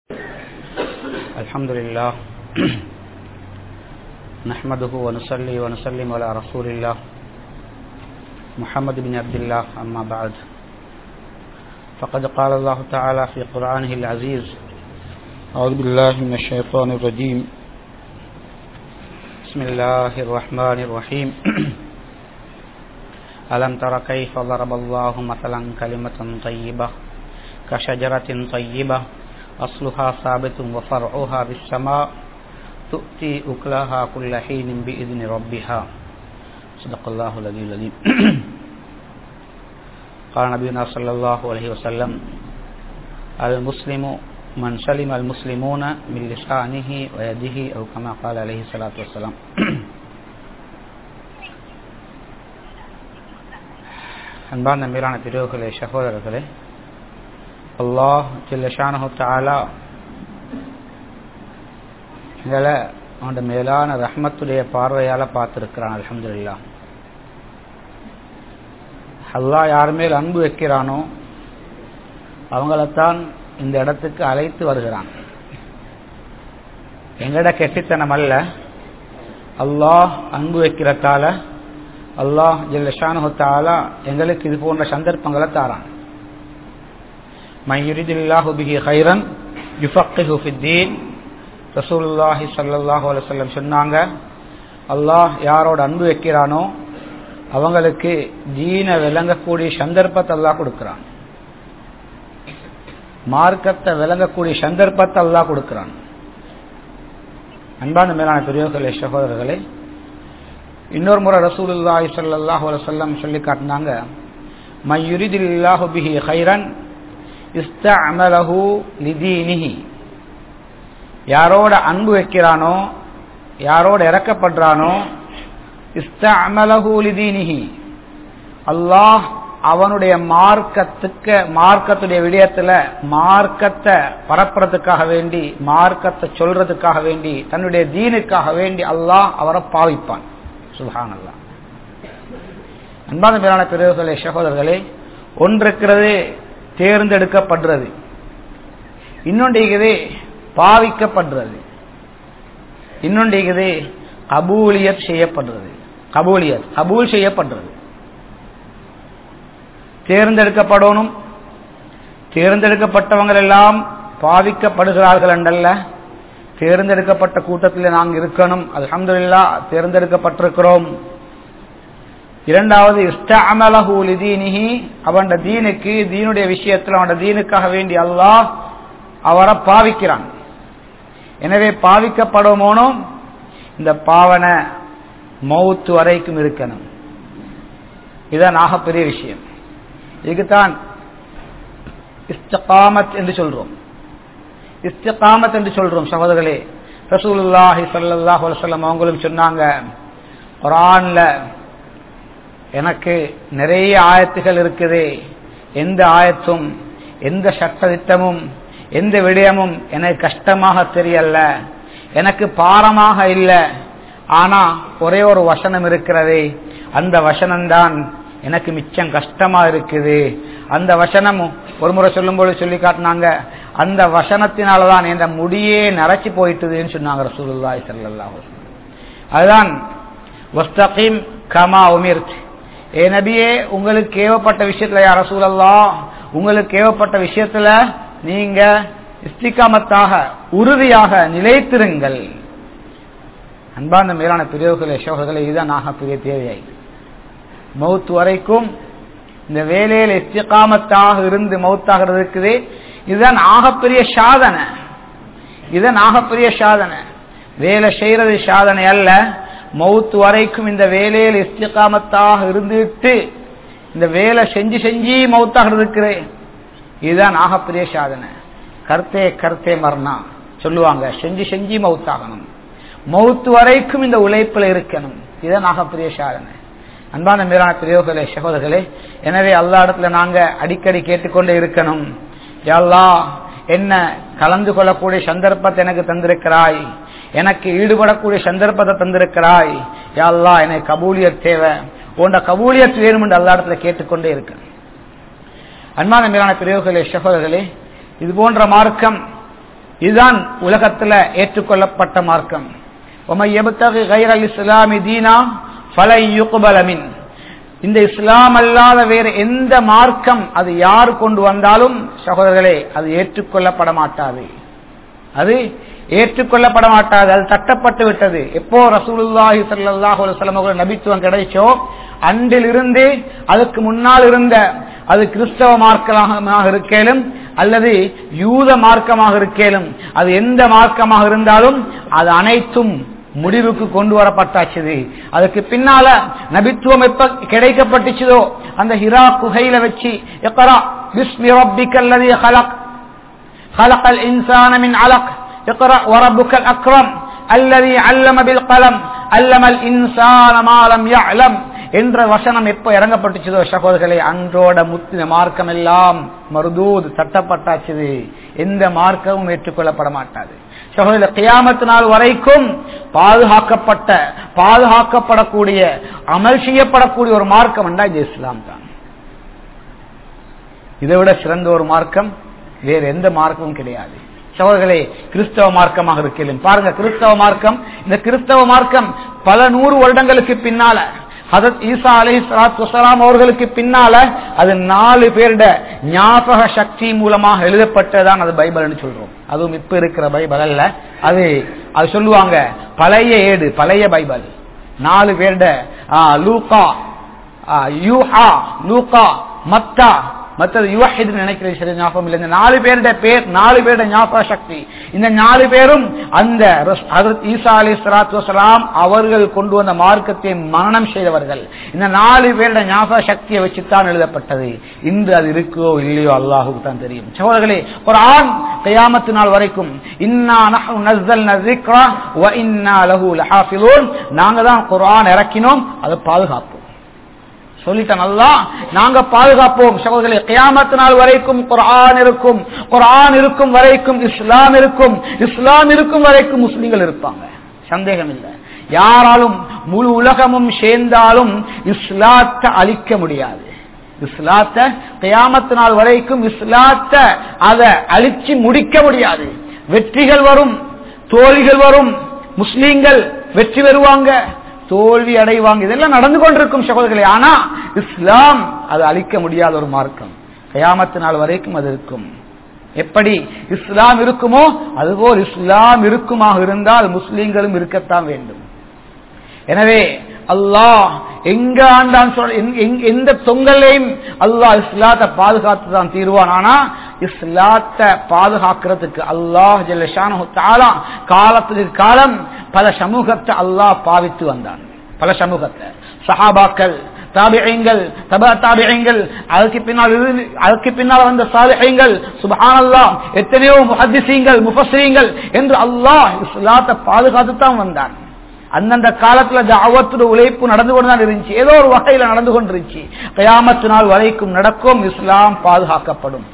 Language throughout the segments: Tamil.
الحمد لله نحمده ونصلي ونسلم على رسول الله محمد بن عبد الله أما بعد فقد قال الله تعالى في قرآنه العزيز أعوذ بالله من الشيطان الرجيم بسم الله الرحمن الرحيم ألم تر كيف ضرب الله مثلا كلمة طيبة كشجرة طيبة أصلها ثابت وفرعها بالسماء تؤتي أكلها كل حين بإذن ربها صدق الله العلي العظيم قال نبينا صلى الله عليه وسلم المسلم من سلم المسلمون من لسانه ويده أو كما قال عليه الصلاة والسلام அன்பார்ந்த மேலான பிரிவுகளே சகோதரர்களே அல்லாஹ் ஜில்லஷானஹு தாலா எங்களை அவனோட மேலான ரஹ்மத்துடைய பார்வையால் பார்த்துருக்கிறான் அலமதுல்லா அல்லாஹ் யார் மேல் அன்பு வைக்கிறானோ அவங்களைத்தான் இந்த இடத்துக்கு அழைத்து வருகிறான் எங்கட கெட்டித்தனம் அல்ல அல்லாஹ் அன்பு வைக்கிறதால அல்லாஹ் ஜில்லஷானஹு தாலா எங்களுக்கு இது போன்ற சந்தர்ப்பங்களை தாரான் من يريد الله به خيرا يفقهه في الدين ரசூலுல்லாஹி சல்லாஹூ அலுவலம் சொன்னாங்க அல்லாஹ் யாரோட அன்பு வைக்கிறானோ அவங்களுக்கு தீன விளங்கக்கூடிய சந்தர்ப்பத்தை அல்லாஹ் கொடுக்கிறான் மார்க்கத்தை விளங்கக்கூடிய சந்தர்ப்பத்தை அல்லாஹ் கொடுக்கிறான் அன்பான மேலான பெரியவர்களே சகோதரர்களே இன்னொரு முறை ரசூலுல்லாஹி சல்லாஹூ அலுவலம் சொல்லி காட்டினாங்க மையுரிதில்லாஹு பிஹி ஹைரன் இஸ்தமலஹு லிதீனிஹி யாரோட அன்பு வைக்கிறானோ யாரோட இறக்கப்படுறானோ இஸ்தமலஹு லிதீனிஹி அல்லாஹ் அவனுடைய மார்க்கத்துக்கு மார்க்கத்துடைய விடயத்துல மார்க்கத்தை பரப்புறதுக்காக வேண்டி மார்க்கத்தை சொல்றதுக்காக வேண்டி தன்னுடைய தீனுக்காக வேண்டி அல்லாஹ் அவரை பாவிப்பான் சுபான் அல்லா அன்பான மேலான பிரிவுகளே சகோதரர்களே ஒன்றிருக்கிறது தேர்ந்தெடுக்கப்படுறது இன்னொன்றைக்குது பாவிக்கப்படுறது இன்னொன்றைக்குது கபூலியத் செய்யப்படுறது கபூலியத் கபூல் செய்யப்படுறது தேர்ந்தெடுக்கப்படணும் தேர்ந்தெடுக்கப்பட்டவங்கள் எல்லாம் பாவிக்கப்படுகிறார்கள் என்றல்ல தேர்ந்தெடுக்கப்பட்ட கூட்டத்தில் நாங்கள் இருக்கணும் அலமதுல்லா தேர்ந்தெடுக்கப்பட்டிருக்கிறோம் இரண்டாவது இஸ்தமலஹூலிதீனிஹி அவன் தீனுக்கு தீனுடைய விஷயத்தில் அவன் தீனுக்காக வேண்டி அல்லாஹ் அவரை பாவிக்கிறான் எனவே பாவிக்கப்படுமோனும் இந்த பாவனை மவுத்து வரைக்கும் இருக்கணும் இதுதான் ஆகப்பெரிய விஷயம் இதுக்குத்தான் இஸ்தகாமத் என்று சொல்றோம் இஸ்தகாமத் என்று சொல்றோம் சகோதரர்களே ரசூலுல்லாஹி சல்லாஹூ அலுவலம் அவங்களும் சொன்னாங்க குரான்ல எனக்கு நிறைய ஆயத்துகள் இருக்குது எந்த ஆயத்தும் எந்த சட்டத்திட்டமும் எந்த விடயமும் எனக்கு கஷ்டமாக தெரியல எனக்கு பாரமாக இல்லை ஆனா ஒரே ஒரு வசனம் இருக்கிறது அந்த வசனம்தான் எனக்கு மிச்சம் கஷ்டமா இருக்குது அந்த வசனமும் ஒரு முறை சொல்லும்போது சொல்லி காட்டினாங்க அந்த வசனத்தினாலதான் என்ற முடியே நரைச்சி போயிட்டுதுன்னு சொன்னாங்க ரசூலுல்லாய் சல்லா அதுதான் வஸ்தகீம் கமா உமிர்த் ஏ நபியே உங்களுக்கு ஏவப்பட்ட விஷயத்துல யார சூழல்லா உங்களுக்கு ஏவப்பட்ட விஷயத்துல நீங்க இஸ்திகாமத்தாக உறுதியாக நிலைத்திருங்கள் அன்பார்ந்த மேலான பிரிவுகளை சோகர்களை இதுதான் ஆக பெரிய தேவையாய் மவுத் வரைக்கும் இந்த வேலையில் இஸ்திகாமத்தாக இருந்து மவுத்தாக இருக்குது இதுதான் ஆகப்பெரிய சாதனை இதுதான் ஆகப்பெரிய சாதனை வேலை செய்யறது சாதனை அல்ல மவுத்து வரைக்கும் இந்த வேலையில் இஸ்திகாமத்தாக இருந்துட்டு இந்த வேலை செஞ்சு செஞ்சு மவுத்தாக இருக்கிறேன் இதுதான் ஆகப்பெரிய சாதனை கருத்தே கருத்தே மரணா சொல்லுவாங்க செஞ்சு செஞ்சு மவுத்தாகணும் மவுத்து வரைக்கும் இந்த உழைப்பில் இருக்கணும் இதுதான் ஆகப்பெரிய சாதனை அன்பான மீரான பிரியோகளே சகோதரர்களே எனவே எல்லா இடத்துல நாங்க அடிக்கடி கேட்டுக்கொண்டே இருக்கணும் எல்லா என்ன கலந்து கொள்ளக்கூடிய சந்தர்ப்பத்தை எனக்கு தந்திருக்கிறாய் எனக்கு ஈடுபடக்கூடிய சந்தர்ப்பத்தை தந்திருக்கிறாய் யாழ்லா எனக்கு கபூலியத் தேவை உண்ட கபூலியத் வேணும் என்று எல்லா இடத்துல கேட்டுக்கொண்டே இருக்கு அன்பான மேலான பிரிவுகளே சகோதரர்களே இது போன்ற மார்க்கம் இதுதான் உலகத்துல ஏற்றுக்கொள்ளப்பட்ட மார்க்கம் இஸ்லாமி தீனா ஃபலை யுக்பலமின் இந்த இஸ்லாம் அல்லாத வேற எந்த மார்க்கம் அது யார் கொண்டு வந்தாலும் சகோதரர்களே அது ஏற்றுக்கொள்ளப்பட மாட்டாது அது ஏற்றுக்கொள்ளப்பட மாட்டாது அது தட்டப்பட்டு விட்டது எப்போ ரசூலுல்லாஹி ஸல்லல்லாஹு அலைஹி வஸல்லம் அவர்கள் நபித்துவம் கிடைச்சோ அன்றிலிருந்து அதுக்கு முன்னால் இருந்த அது கிறிஸ்தவ மார்க்கமாக இருக்கேலும் அல்லது யூத மார்க்கமாக இருக்கேலும் அது எந்த மார்க்கமாக இருந்தாலும் அது அனைத்தும் முடிவுக்கு கொண்டு வரப்பட்டாச்சுது அதுக்கு பின்னால நபித்துவம் எப்ப கிடைக்கப்பட்டுச்சதோ அந்த ஹிரா குகையில வச்சு எக்கரா பிஸ்மி ரப்பிக்கல்லதி خلق خلق الإنسان من علق اقرأ وربك الأكرم الذي علم بالقلم علم الإنسان ما لم يعلم என்ற வசனம் எப்ப இறங்கப்பட்டுச்சதோ சகோதரர்களே அன்றோட முத்தின மார்க்கம் எல்லாம் மருதூது தட்டப்பட்டாச்சுது எந்த மார்க்கமும் ஏற்றுக்கொள்ளப்பட மாட்டாது சகோதரர் கியாமத்து நாள் வரைக்கும் பாதுகாக்கப்பட்ட பாதுகாக்கப்படக்கூடிய அமல் செய்யப்படக்கூடிய ஒரு மார்க்கம் என்றா இது இஸ்லாம் தான் இதை விட சிறந்த ஒரு மார்க்கம் வேறு எந்த மார்க்கமும் கிடையாது சகோதரர்களே கிறிஸ்தவ மார்க்கமாக இருக்கலும் பாருங்க கிறிஸ்தவ மார்க்கம் இந்த கிறிஸ்தவ மார்க்கம் பல நூறு வருடங்களுக்கு பின்னால ஹதத் ஈசா அலி சலாத்து வசலாம் அவர்களுக்கு பின்னால அது நாலு பேருட ஞாபக சக்தி மூலமாக எழுதப்பட்டதான் அது பைபிள்னு சொல்றோம் அதுவும் இப்ப இருக்கிற பைபிள் அல்ல அது அது சொல்லுவாங்க பழைய ஏடு பழைய பைபிள் நாலு பேருட லூகா யூஹா லூகா மத்தா மற்றது யுவஹித் நினைக்கிறது சரி ஞாபகம் இல்லை இந்த நாலு பேருடைய பேர் நாலு பேருடைய ஞாபக சக்தி இந்த நாலு பேரும் அந்த ஈசா அலி சலாத்து வசலாம் அவர்கள் கொண்டு வந்த மார்க்கத்தை மரணம் செய்தவர்கள் இந்த நாலு பேருடைய ஞாபக சக்தியை வச்சுத்தான் எழுதப்பட்டது இன்று அது இருக்கோ இல்லையோ அல்லாஹுக்கு தான் தெரியும் சகோதரர்களே ஒரு ஆண் கையாமத்து நாள் வரைக்கும் இன்னா நஸ்தல் நசிக்ரா வ இன்னா லஹு லஹாஃபிலூன் நாங்க தான் குர்ஆன் இறக்கினோம் அதை பாதுகாப்போம் சொல்லிட்ட நல்லா நாங்க பாதுகாப்போம் சகோதரர்களே கியாமத்து நாள் வரைக்கும் குரான் இருக்கும் குரான் இருக்கும் வரைக்கும் இஸ்லாம் இருக்கும் இஸ்லாம் இருக்கும் வரைக்கும் முஸ்லிம்கள் இருப்பாங்க சந்தேகம் இல்லை யாராலும் முழு உலகமும் சேர்ந்தாலும் இஸ்லாத்தை அழிக்க முடியாது இஸ்லாத்தை கியாமத்து நாள் வரைக்கும் இஸ்லாத்தை அதை அழிச்சு முடிக்க முடியாது வெற்றிகள் வரும் தோல்விகள் வரும் முஸ்லீம்கள் வெற்றி பெறுவாங்க தோல்வி அடைவாங்க இதெல்லாம் நடந்து கொண்டிருக்கும் சகோதரர்களே ஆனா இஸ்லாம் அது அழிக்க முடியாத ஒரு மார்க்கம் கயாமத்து நாள் வரைக்கும் அது இருக்கும் எப்படி இஸ்லாம் இருக்குமோ அதுபோல் இஸ்லாம் இருக்குமாக இருந்தால் முஸ்லீம்களும் இருக்கத்தான் வேண்டும் எனவே அல்லாஹ் எங்க ஆண்டான் சொல் எந்த தொங்கலையும் அல்லாஹ் இஸ்லாத்தை பாதுகாத்து தான் தீர்வான் ஆனா இஸ்லாத்தை பாதுகாக்கிறதுக்கு அல்லாஹ் ஜெல்லஷானா காலத்துக்கு காலம் பல சமூகத்தை அல்லாஹ் பாவித்து வந்தான் பல சமூகத்தை சஹாபாக்கள் தாபியங்கள் தபா தாபியங்கள் அதுக்கு பின்னால் அதுக்கு பின்னால் வந்த சாலிஹங்கள் சுபஹானல்லா எத்தனையோ முஹத்திசீங்கள் முஃபஸ்ரீங்கள் என்று அல்லாஹ் இஸ்லாத்தை பாதுகாத்து தான் வந்தான் அந்தந்த காலத்துல தாவத்துட உழைப்பு நடந்து கொண்டுதான் இருந்துச்சு ஏதோ ஒரு வகையில நடந்து கொண்டிருந்துச்சு கயாமத்து நாள் வரைக்கும் நடக்கும் இஸ்லாம் பாதுகாக்கப்படும்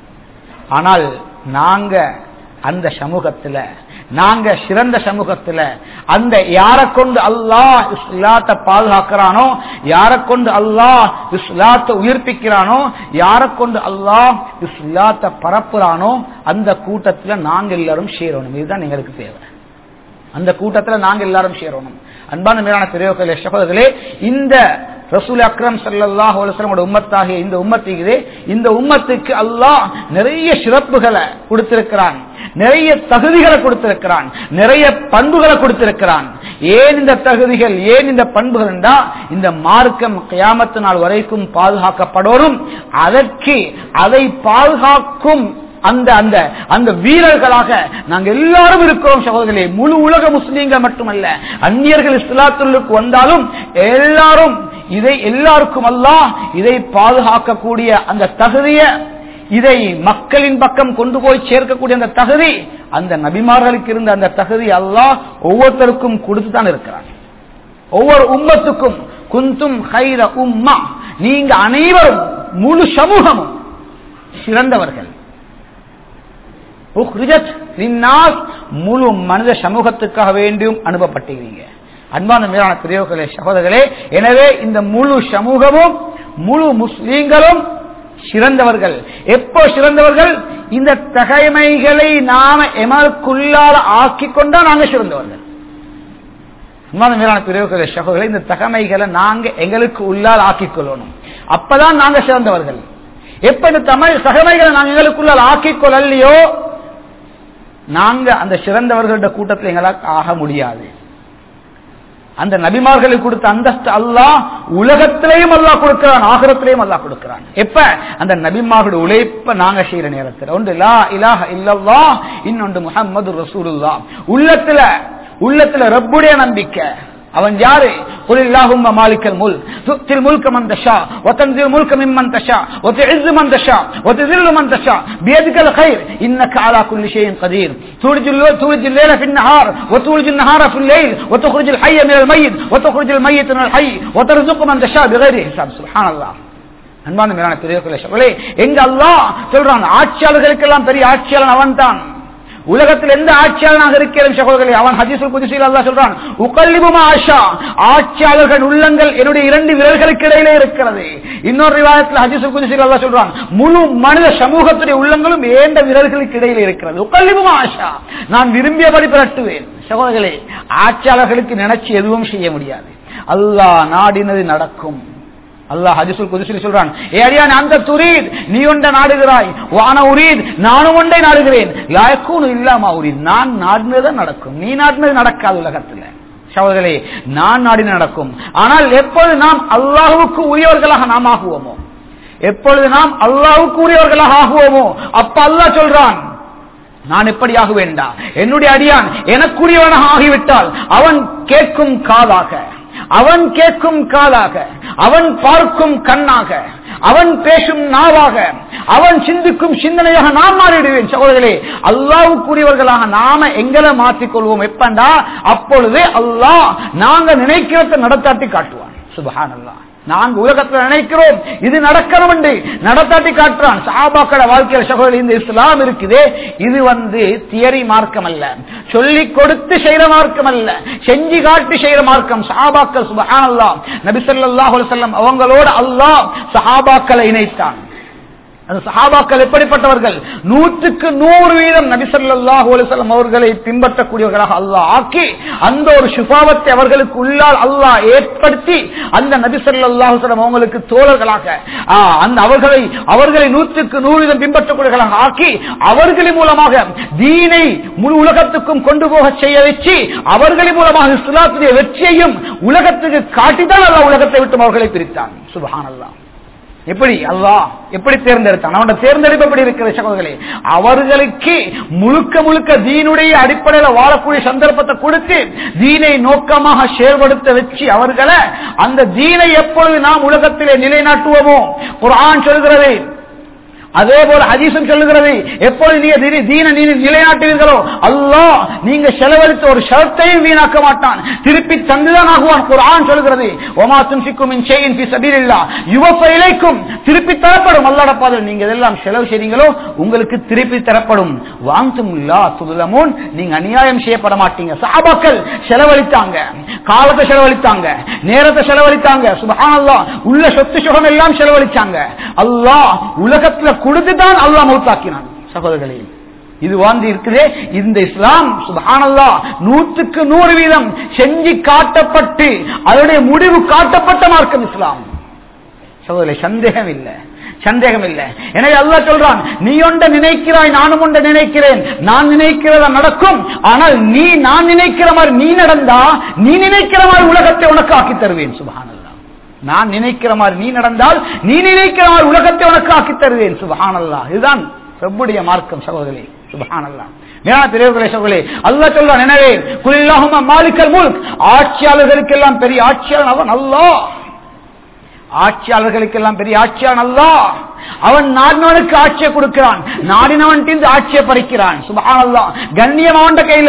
ஆனால் நாங்க அந்த சமூகத்துல நாங்க சிறந்த சமூகத்துல அந்த யாரை கொண்டு அல்லாஹ் இஸ்லாத்தை பாதுகாக்கிறானோ யாரை கொண்டு அல்லாஹ் இஸ்லாத்தை உயிர்ப்பிக்கிறானோ யாரை கொண்டு அல்லாஹ் இஸ்லாத்தை பரப்புறானோ அந்த கூட்டத்துல நாங்க எல்லாரும் சேரணும் இதுதான் எங்களுக்கு தேவை அந்த கூட்டத்துல நாங்க எல்லாரும் சேரணும் அன்பான மேலான பெரியவர்களே சகோதரர்களே இந்த ரசூல் அக்ரம் சல்லாஹ் அலுவலமோட உம்மத்தாகிய இந்த உம்மத்துக்குதே இந்த உம்மத்துக்கு அல்லாஹ் நிறைய சிறப்புகளை கொடுத்திருக்கிறான் நிறைய தகுதிகளை கொடுத்திருக்கிறான் நிறைய பண்புகளை கொடுத்திருக்கிறான் ஏன் இந்த தகுதிகள் ஏன் இந்த பண்புகள் என்றா இந்த மார்க்கம் கியாமத்து நாள் வரைக்கும் பாதுகாக்கப்படணும் அதற்கு அதை பாதுகாக்கும் அந்த அந்த அந்த வீரர்களாக நாங்க எல்லாரும் இருக்கிறோம் சகோதரர்களே முழு உலக முஸ்லீம்கள் மட்டுமல்ல அந்நியர்கள் இஸ்லாத்துள்ளுக்கு வந்தாலும் எல்லாரும் இதை எல்லாருக்கும் அல்ல இதை பாதுகாக்கக்கூடிய அந்த தகுதிய இதை மக்களின் பக்கம் கொண்டு போய் சேர்க்கக்கூடிய அந்த தகுதி அந்த நபிமார்களுக்கு இருந்த அந்த தகுதி அல்லாஹ் ஒவ்வொருத்தருக்கும் கொடுத்து தான் இருக்கிறான் ஒவ்வொரு உம்மத்துக்கும் குந்தும் ஹைர உம்மா நீங்க அனைவரும் முழு சமூகமும் சிறந்தவர்கள் முழு மனித சமூகத்துக்காக வேண்டியும் அனுப்பப்பட்டிருக்கீங்க அன்பான மேலான பெரியவர்களே சகோதரர்களே எனவே இந்த முழு சமூகமும் முழு முஸ்லீம்களும் சிறந்தவர்கள் எப்போ சிறந்தவர்கள் இந்த தகைமைகளை நாம எமக்குள்ளால் ஆக்கி கொண்டா நாங்க சிறந்தவர்கள் உண்மையான மேலான பிரிவுகளை சகோதரர்களை இந்த தகமைகளை நாங்க எங்களுக்கு உள்ளால் ஆக்கிக் கொள்ளணும் அப்பதான் நாங்க சிறந்தவர்கள் எப்ப இந்த தமிழ் தகமைகளை நாங்க எங்களுக்குள்ளால் ஆக்கிக் கொள்ளலையோ நாங்க அந்த சிறந்தவர்களுடைய கூட்டத்தில் எங்களால் ஆக முடியாது அந்த நபிமார்களுக்கு கொடுத்த அந்தஸ்து அல்லாஹ் உலகத்திலேயும் அல்லாஹ் கொடுக்கிறான் ஆகரத்திலேயும் அல்லாஹ் கொடுக்கிறான் எப்ப அந்த நபிமார்களுடைய உழைப்ப நாங்க செய்யற நேரத்தில் ஒன்று லா இலாஹ இல்லல்லா இன்னொன்று முஹம்மது ரசூலுல்லா உள்ளத்துல உள்ளத்துல ரப்புடைய நம்பிக்கை அவன் யாரு قل اللهم مالك الملك تؤتي الملك من تشاء وتنزل الملك ممن تشاء وتعز من تشاء وتذل من تشاء بيدك الخير انك على كل شيء قدير تولج الليل, تولج الليل في النهار وتولج النهار في الليل وتخرج الحي من الميت وتخرج الميت من الحي وترزق من تشاء بغير حساب سبحان الله அன்பான மேலான பெரியவர்களே எங்க அல்லாஹ் சொல்றான் ஆட்சியாளர்களுக்கெல்லாம் பெரிய ஆட்சியாளன் அவன் தான் உலகத்தில் எந்த ஆட்சியாளனாக இருக்கிறேன் சகோதரர்களே அவன் ஹதீசுல் குதிசில் அல்லா சொல்றான் உகல்லிபுமா ஆஷா ஆட்சியாளர்கள் உள்ளங்கள் என்னுடைய இரண்டு விரல்களுக்கு இடையிலே இருக்கிறது இன்னொரு விவாதத்தில் ஹதீசுல் குதிசில் அல்லா சொல்றான் முழு மனித சமூகத்துடைய உள்ளங்களும் ஏண்ட விரல்களுக்கு இடையிலே இருக்கிறது உகல்லிபுமா ஆஷா நான் விரும்பியபடி பிறட்டுவேன் சகோதரர்களே ஆட்சியாளர்களுக்கு நினைச்சு எதுவும் செய்ய முடியாது அல்லாஹ் நாடினது நடக்கும் அல்லாஹ் ஹதிசுல் குதிசில் சொல்றான் ஏ அடியான் அந்த துரீத் நீ ஒன்றை நாடுகிறாய் வான உரீத் நானும் ஒன்றை நாடுகிறேன் லாயக்கூன் இல்லாமா உரீத் நான் நாடினதுதான் நடக்கும் நீ நாடினது நடக்காது உலகத்துல சகோதரே நான் நாடின நடக்கும் ஆனால் எப்பொழுது நாம் அல்லாஹுக்கு உரியவர்களாக நாம் ஆகுவோமோ எப்பொழுது நாம் அல்லாஹுக்கு உரியவர்களாக ஆகுவோமோ அப்ப அல்லாஹ் சொல்றான் நான் எப்படி ஆக வேண்டா என்னுடைய அடியான் எனக்குரியவனாக ஆகிவிட்டால் அவன் கேட்கும் காதாக அவன் கேட்கும் காலாக அவன் பார்க்கும் கண்ணாக அவன் பேசும் நாவாக அவன் சிந்திக்கும் சிந்தனையாக நாம் மாறிடுவேன் சகோதரர்களே அல்லாவுக்குரியவர்களாக நாம எங்களை மாற்றிக்கொள்வோம் எப்பண்டா அப்பொழுது அல்லாஹ் நாங்க நினைக்கிறத நடத்தாட்டி காட்டுவான் சுபஹான் அல்லா நான்கு உலகத்தில் நினைக்கிறோம் இது நடக்கணும் என்று நடத்தாட்டி காட்டுறான் சாபாக்கள வாழ்க்கையில் சகோதரி இந்த இஸ்லாம் இருக்குது இது வந்து தியரி மார்க்கம் அல்ல சொல்லிக் கொடுத்து செய்யற மார்க்கம் அல்ல செஞ்சு காட்டி செய்யற மார்க்கம் சஹாபாக்கள் சுபஹான் அல்லா நபிசல்லாஹு செல்லம் அவங்களோட அல்லாஹ் சஹாபாக்களை இணைத்தான் அந்த சஹாபாக்கள் எப்படிப்பட்டவர்கள் நூற்றுக்கு நூறு வீதம் நபிசல்லாஹு அலிசல்லம் அவர்களை பின்பற்றக்கூடியவர்களாக அல்லாஹ் ஆக்கி அந்த ஒரு சுபாவத்தை அவர்களுக்கு உள்ளால் அல்லாஹ் ஏற்படுத்தி அந்த நபிசல்லாஹு சொல்லம் அவங்களுக்கு தோழர்களாக அந்த அவர்களை அவர்களை நூற்றுக்கு நூறு வீதம் பின்பற்றக்கூடியவர்களாக ஆக்கி அவர்களின் மூலமாக தீனை முழு உலகத்துக்கும் கொண்டு போக செய்ய வச்சு அவர்களின் மூலமாக இஸ்லாத்துடைய வெற்றியையும் உலகத்துக்கு காட்டிதான் அல்லாஹ் உலகத்தை விட்டு அவர்களை பிரித்தான் சுபஹான் அல்லாஹ் எப்படி அல்லா எப்படி தேர்ந்தெடுத்தான் அவனோட தேர்ந்தெடுப்பு எப்படி இருக்கிறது சகோதரர்களே அவர்களுக்கு முழுக்க முழுக்க தீனுடைய அடிப்படையில் வாழக்கூடிய சந்தர்ப்பத்தை கொடுத்து தீனை நோக்கமாக செயல்படுத்த வச்சு அவர்களை அந்த தீனை எப்பொழுது நாம் உலகத்திலே நிலைநாட்டுவோமோ குரான் சொல்கிறது அதே போல ஹதீசம் சொல்லுகிறது எப்பொழுது நீங்க தீன நீ நிலைநாட்டுவீர்களோ அல்லாஹ் நீங்க செலவழித்த ஒரு ஷரத்தையும் வீணாக்க மாட்டான் திருப்பி தந்துதான் ஆகுவான் குரான் சொல்லுகிறது ஒமா துன்சிக்கும் இன் செய்யின் பி சபீரில்லா யுவப்ப இலைக்கும் திருப்பி தரப்படும் அல்லாட பாதல் நீங்க இதெல்லாம் செலவு செய்றீங்களோ உங்களுக்கு திருப்பி தரப்படும் வாங்கும் இல்லா துலமோன் நீங்க அநியாயம் செய்யப்பட மாட்டீங்க சாபாக்கள் செலவழித்தாங்க காலத்தை செலவழித்தாங்க நேரத்தை செலவழித்தாங்க சுபஹானல்லாஹ் உள்ள சொத்து சுகம் எல்லாம் செலவழிச்சாங்க அல்லாஹ் உலகத்துல கொடுத்துதான் அல்லாஹ் மௌத்தாக்கினான் சகோதரர்களே இது வாழ்ந்து இருக்குதே இந்த இஸ்லாம் சுபானல்லா நூற்றுக்கு நூறு வீதம் செஞ்சு காட்டப்பட்டு அதனுடைய முடிவு காட்டப்பட்ட மார்க்கம் இஸ்லாம் சகோதரே சந்தேகம் இல்லை சந்தேகம் இல்லை எனவே அல்லா சொல்றான் நீ ஒன்றை நினைக்கிறாய் நானும் ஒன்றை நினைக்கிறேன் நான் நினைக்கிறதா நடக்கும் ஆனால் நீ நான் நினைக்கிற மாதிரி நீ நடந்தா நீ நினைக்கிற மாதிரி உலகத்தை உனக்கு ஆக்கி தருவேன் சுபஹானல்லா நான் நினைக்கிற மாதிரி நீ நடந்தால் நீ நினைக்கிற மாதிரி உலகத்தை உனக்கு ஆக்கி தருவேன் சுபஹானல்லா இதுதான் செவ்வுடைய மார்க்கம் சகோதரி சுபஹானல்லா மேலான பெரியவர்களே சகோதரே அல்லா சொல்றான் எனவே குல்லாஹுமா மாலிக்கல் முல்க் ஆட்சியாளர்களுக்கெல்லாம் பெரிய ஆட்சியாளன் அவன் அல்லாஹ் ஆட்சியாளர்களுக்கெல்லாம் பெரிய ஆட்சியான் அல்லா அவன் நாடினவனுக்கு ஆட்சியை கொடுக்கிறான் நாடினவன் ஆட்சியை பறிக்கிறான் சுபஹான் அல்லா கண்ணியம் அவன் கையில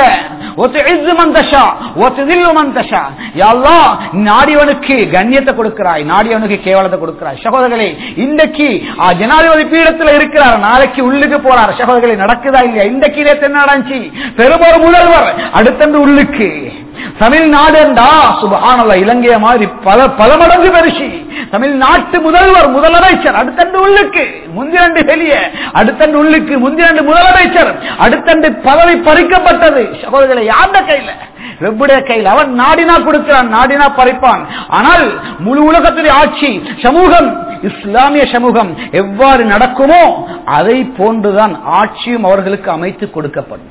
நாடியவனுக்கு கண்ணியத்தை கொடுக்கிறாய் நாடியவனுக்கு கேவலத்தை கொடுக்கிறாய் சகோதரர்களே இன்றைக்கு ஜனாதிபதி பீடத்தில் இருக்கிறார் நாளைக்கு உள்ளுக்கு போறார் சகோதரர்களே நடக்குதா இல்லையா இன்றைக்கு இதே தென்னாடாஞ்சி பெருமொரு முதல்வர் அடுத்தண்டு உள்ளுக்கு தமிழ்நாடு என்றா சுபஹானல்லா இலங்கைய மாதிரி பல பல மடங்கு பெருசி தமிழ்நாட்டு முதல்வர் முதலமைச்சர் அடுத்தண்டு உள்ள உள்ளுக்கு முந்திரண்டு வெளியே அடுத்தண்டு உள்ளுக்கு முந்திரண்டு முதலமைச்சர் அடுத்தண்டு பதவி பறிக்கப்பட்டது சகோதரர்களை யாருடைய கையில வெப்புடைய கையில் அவன் நாடினா கொடுக்கிறான் நாடினா பறிப்பான் ஆனால் முழு உலகத்துடைய ஆட்சி சமூகம் இஸ்லாமிய சமூகம் எவ்வாறு நடக்குமோ அதை போன்றுதான் ஆட்சியும் அவர்களுக்கு அமைத்து கொடுக்கப்படும்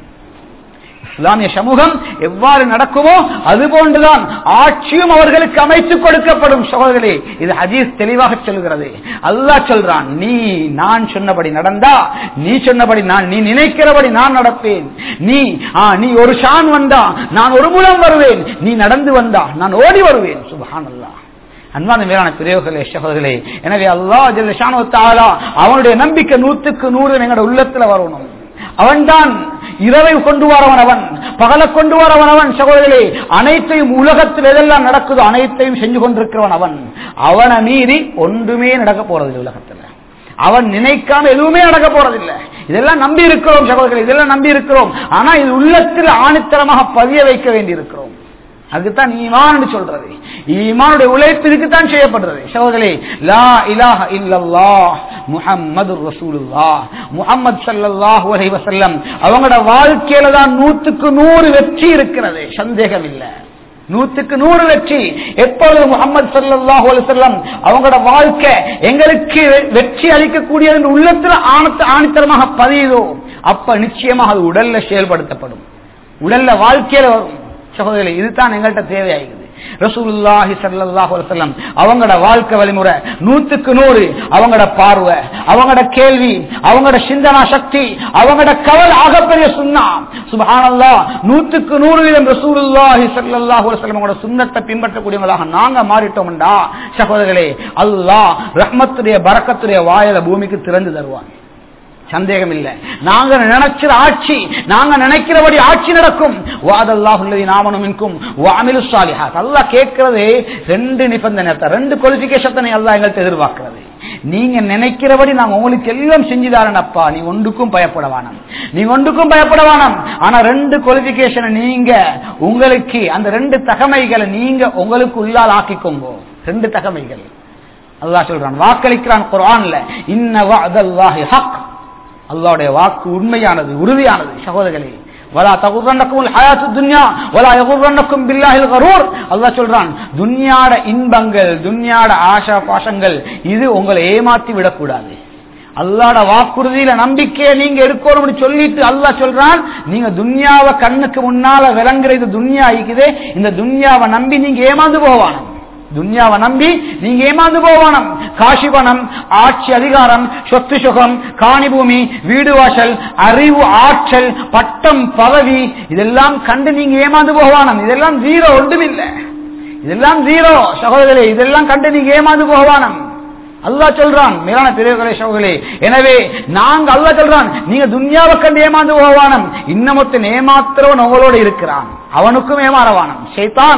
இஸ்லாமிய சமூகம் எவ்வாறு நடக்குமோ அது போன்றுதான் ஆட்சியும் அவர்களுக்கு அமைத்து கொடுக்கப்படும் சகோதரர்களே இது ஹதீஸ் தெளிவாக சொல்கிறது அல்லாஹ் சொல்றான் நீ நான் சொன்னபடி நடந்தா நீ சொன்னபடி நான் நீ நினைக்கிறபடி நான் நடப்பேன் நீ ஆ, நீ ஒரு ஷான் வந்தா நான் ஒரு முலம் வருவேன் நீ நடந்து வந்தா நான் ஓடி வருவேன் சுபஹான் அல்லாஹ் அன்பான மேலான பிரிவுகளே சகோதரர்களே எனவே அல்லாஹ் ஜல்ல ஷானு தஆலா அவனுடைய நம்பிக்கை நூற்றுக்கு நூறு எங்களோட உள்ளத்துல வரணும் அவன்தான் இரவை கொண்டு வரவன் அவன் பகலை கொண்டு வரவன் அவன் சகோதரர்களே அனைத்தையும் உலகத்தில் எதெல்லாம் நடக்குதோ அனைத்தையும் செஞ்சு கொண்டிருக்கிறவன் அவன் அவனை மீறி ஒன்றுமே நடக்க போறதில்லை உலகத்துல அவன் நினைக்காம எதுவுமே நடக்க போறதில்லை இதெல்லாம் நம்பி இருக்கிறோம் சகோதரர்களே இதெல்லாம் நம்பி இருக்கிறோம் ஆனா இது உள்ளத்தில் ஆணித்தரமாக பதிய வைக்க வேண்டி இருக்கிறோம் அதுக்குத்தான் ஈமான் சொல்றது ஈமானுடைய உழைப்பு இதுக்குத்தான் செய்யப்படுறது சகோதரே லா இலாஹ இல்லல்லாஹ் முஹம்மது ரசூலுல்லாஹ் முஹம்மது ஸல்லல்லாஹு அலைஹி வஸல்லம் அவங்களோட வாழ்க்கையில தான் நூற்றுக்கு நூறு வெற்றி இருக்கிறது சந்தேகம் இல்லை நூத்துக்கு நூறு வெற்றி எப்பொழுது முகமது சல்லாஹூ அலிசல்லம் அவங்களோட வாழ்க்கை எங்களுக்கு வெற்றி அளிக்கக்கூடியது என்று உள்ளத்தில் ஆணத்த ஆணித்தரமாக பதியுதோ அப்ப நிச்சயமாக அது உடல்ல செயல்படுத்தப்படும் உடல்ல வாழ்க்கையில வரும் சகோதரி இதுதான் எங்கள்கிட்ட தேவையாகிறது ரசூலுல்லாஹி ஸல்லல்லாஹு அலைஹி வஸல்லம் அவங்களோட வாழ்க்கை வழிமுறை நூத்துக்கு நூறு அவங்களோட பார்வை அவங்களோட கேள்வி அவங்களோட சிந்தனா சக்தி அவங்களோட கவல் ஆகப்பெரிய சுன்னா சுபஹானல்லாஹ் நூத்துக்கு நூறு வீதம் ரசூலுல்லாஹி ஸல்லல்லாஹு அலைஹி வஸல்லம் அவங்களோட சுன்னத்தை பின்பற்றக்கூடியவங்களாக நாங்க மாறிட்டோம்டா சகோதரர்களே அல்லாஹ் ரஹ்மத்துடைய பரக்கத்துடைய வாயில பூமிக்கு திறந்து தருவான் சந்தேகம் இல்ல நாங்க நினைக்கிற ஆட்சி நாங்க நினைக்கிறபடி ஆட்சி நடக்கும் வாதல்லாஹுல்லதி நாமனும் இன்கும் வாமிலு சாலிஹாத் அல்லாஹ் கேட்கிறது ரெண்டு நிபந்தனை ரெண்டு குவாலிபிகேஷனை அல்லாஹ் எங்கள்கிட்ட எதிர்பார்க்கிறது நீங்க நினைக்கிறபடி நாங்க உங்களுக்கு எல்லாம் செஞ்சுதாரனப்பா நீ ஒன்றுக்கும் பயப்பட வேணாம் நீ ஒன்றுக்கும் பயப்பட வேணாம் ஆனா ரெண்டு குவாலிபிகேஷனை நீங்க உங்களுக்கு அந்த ரெண்டு தகமைகளை நீங்க உங்களுக்கு உள்ளால் ஆக்கிக்கோங்க ரெண்டு தகமைகள் அல்லாஹ் சொல்றான் வாக்களிக்கிறான் குர்ஆன்ல இன்ன வஅதல்லாஹி ஹக் அல்லாவுடைய வாக்கு உண்மையானது உறுதியானது சகோதரர்களே வலா தகுரன்னக்கும் ஹயாத்து துன்யா வலா யகுரன்னக்கும் பில்லாஹில் கரூர் அல்லாஹ் சொல்றான் துன்யாட இன்பங்கள் துன்யாட ஆசா பாசங்கள் இது உங்களை ஏமாத்தி விடக்கூடாது அல்லாட வாக்குறுதியில நம்பிக்கையை நீங்க எடுக்கணும்னு சொல்லிட்டு அல்லாஹ் சொல்றான் நீங்க துன்யாவை கண்ணுக்கு முன்னால விளங்குற இது துன்யா இருக்குது இந்த துன்யாவை நம்பி நீங்க ஏமாந்து போவானும் துன்யாவை நம்பி நீங்க ஏமாந்து போவானம் காசி பணம் ஆட்சி அதிகாரம் சொத்து சுகம் காணி பூமி வீடு வாசல் அறிவு ஆற்றல் பட்டம் பதவி இதெல்லாம் கண்டு நீங்க ஏமாந்து போவானம் இதெல்லாம் ஜீரோ ஒன்றுமில்லை இதெல்லாம் ஜீரோ சகோதரர்களே இதெல்லாம் கண்டு நீங்க ஏமாந்து போவானம் அல்லாஹ் சொல்றான் மேலான பிரிவுகளே சகோதரே எனவே நாங்க அல்லாஹ் சொல்றான் நீங்க துன்யாவை கண்டு ஏமாந்து போவானம் இன்னமொத்தன் ஏமாத்துறவன் உங்களோட இருக்கிறான் அவனுக்கும் ஏமாறவானம் ஷைத்தான்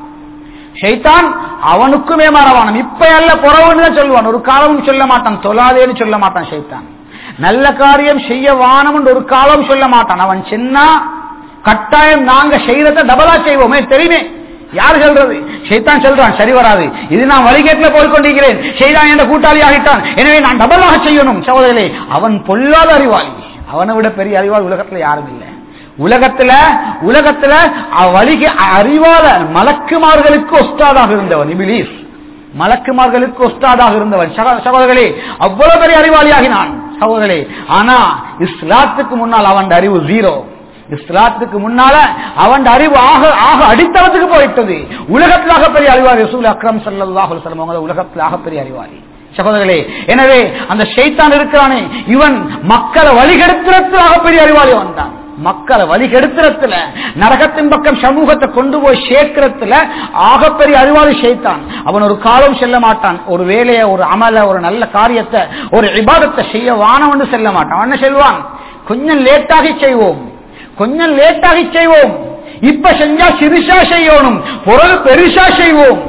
ஷைத்தான் அவனுக்கும் ஏமாறவானம் இப்ப அல்ல புறவுன்னு தான் சொல்லுவான் ஒரு காலமும் சொல்ல மாட்டான் தொழாதேன்னு சொல்ல மாட்டான் ஷைத்தான் நல்ல காரியம் செய்ய வானம் ஒரு காலம் சொல்ல மாட்டான் அவன் சின்ன கட்டாயம் நாங்க செய்யறத டபலா செய்வோமே தெரியுமே யார் சொல்றது ஷைத்தான் சொல்றான் சரி வராது இது நான் வழிகேட்டில் போய் கொண்டிருக்கிறேன் செய்தான் என்ற கூட்டாளி ஆகிட்டான் எனவே நான் டபலாக செய்யணும் சகோதரர்களே அவன் பொல்லாத அறிவாளி அவனை விட பெரிய அறிவாளி உலகத்துல யாரும் இல்லை உலகத்துல உலகத்துல வழிக அறிவால மலக்குமார்களுக்கு ஒஸ்தாதாக இருந்தவன் இபிலீஸ் மலக்குமார்களுக்கு ஒஸ்தாதாக இருந்தவன் சகோதரர்களே அவ்வளவு பெரிய அறிவாளியாகினான் சகோதரர்களே ஆனா இஸ்லாத்துக்கு முன்னால் அவன் அறிவு ஜீரோ இஸ்லாத்துக்கு முன்னால அவன் அறிவு ஆக ஆக அடித்தளத்துக்கு போயிட்டது உலகத்தில் ஆகப்பெரிய அறிவாளி ரசூல் அக்ரம் சல்லாஹ் உலகத்தில் ஆகப்பெரிய அறிவாளி சகோதரர்களே எனவே அந்த ஷைத்தான் இருக்கிறானே இவன் மக்களை வழிகெடுத்துறத்தில் ஆகப்பெரிய அறிவாளி வந்தான் மக்களை வழிகெடுத்துறத்துல நரகத்தின் பக்கம் சமூகத்தை கொண்டு போய் சேர்க்கிறதுல ஆகப்பெரிய அறிவாளி செய்தான் அவன் ஒரு காலம் செல்ல மாட்டான் ஒரு வேலையை ஒரு அமல ஒரு நல்ல காரியத்தை ஒரு விவாதத்தை செய்ய வானவன்னு செல்ல மாட்டான் அவன் என்ன செல்வான் கொஞ்சம் லேட்டாகி செய்வோம் கொஞ்சம் லேட்டாகி செய்வோம் இப்ப செஞ்சா சிறுசா செய்யணும் பொருள் பெருசா செய்வோம்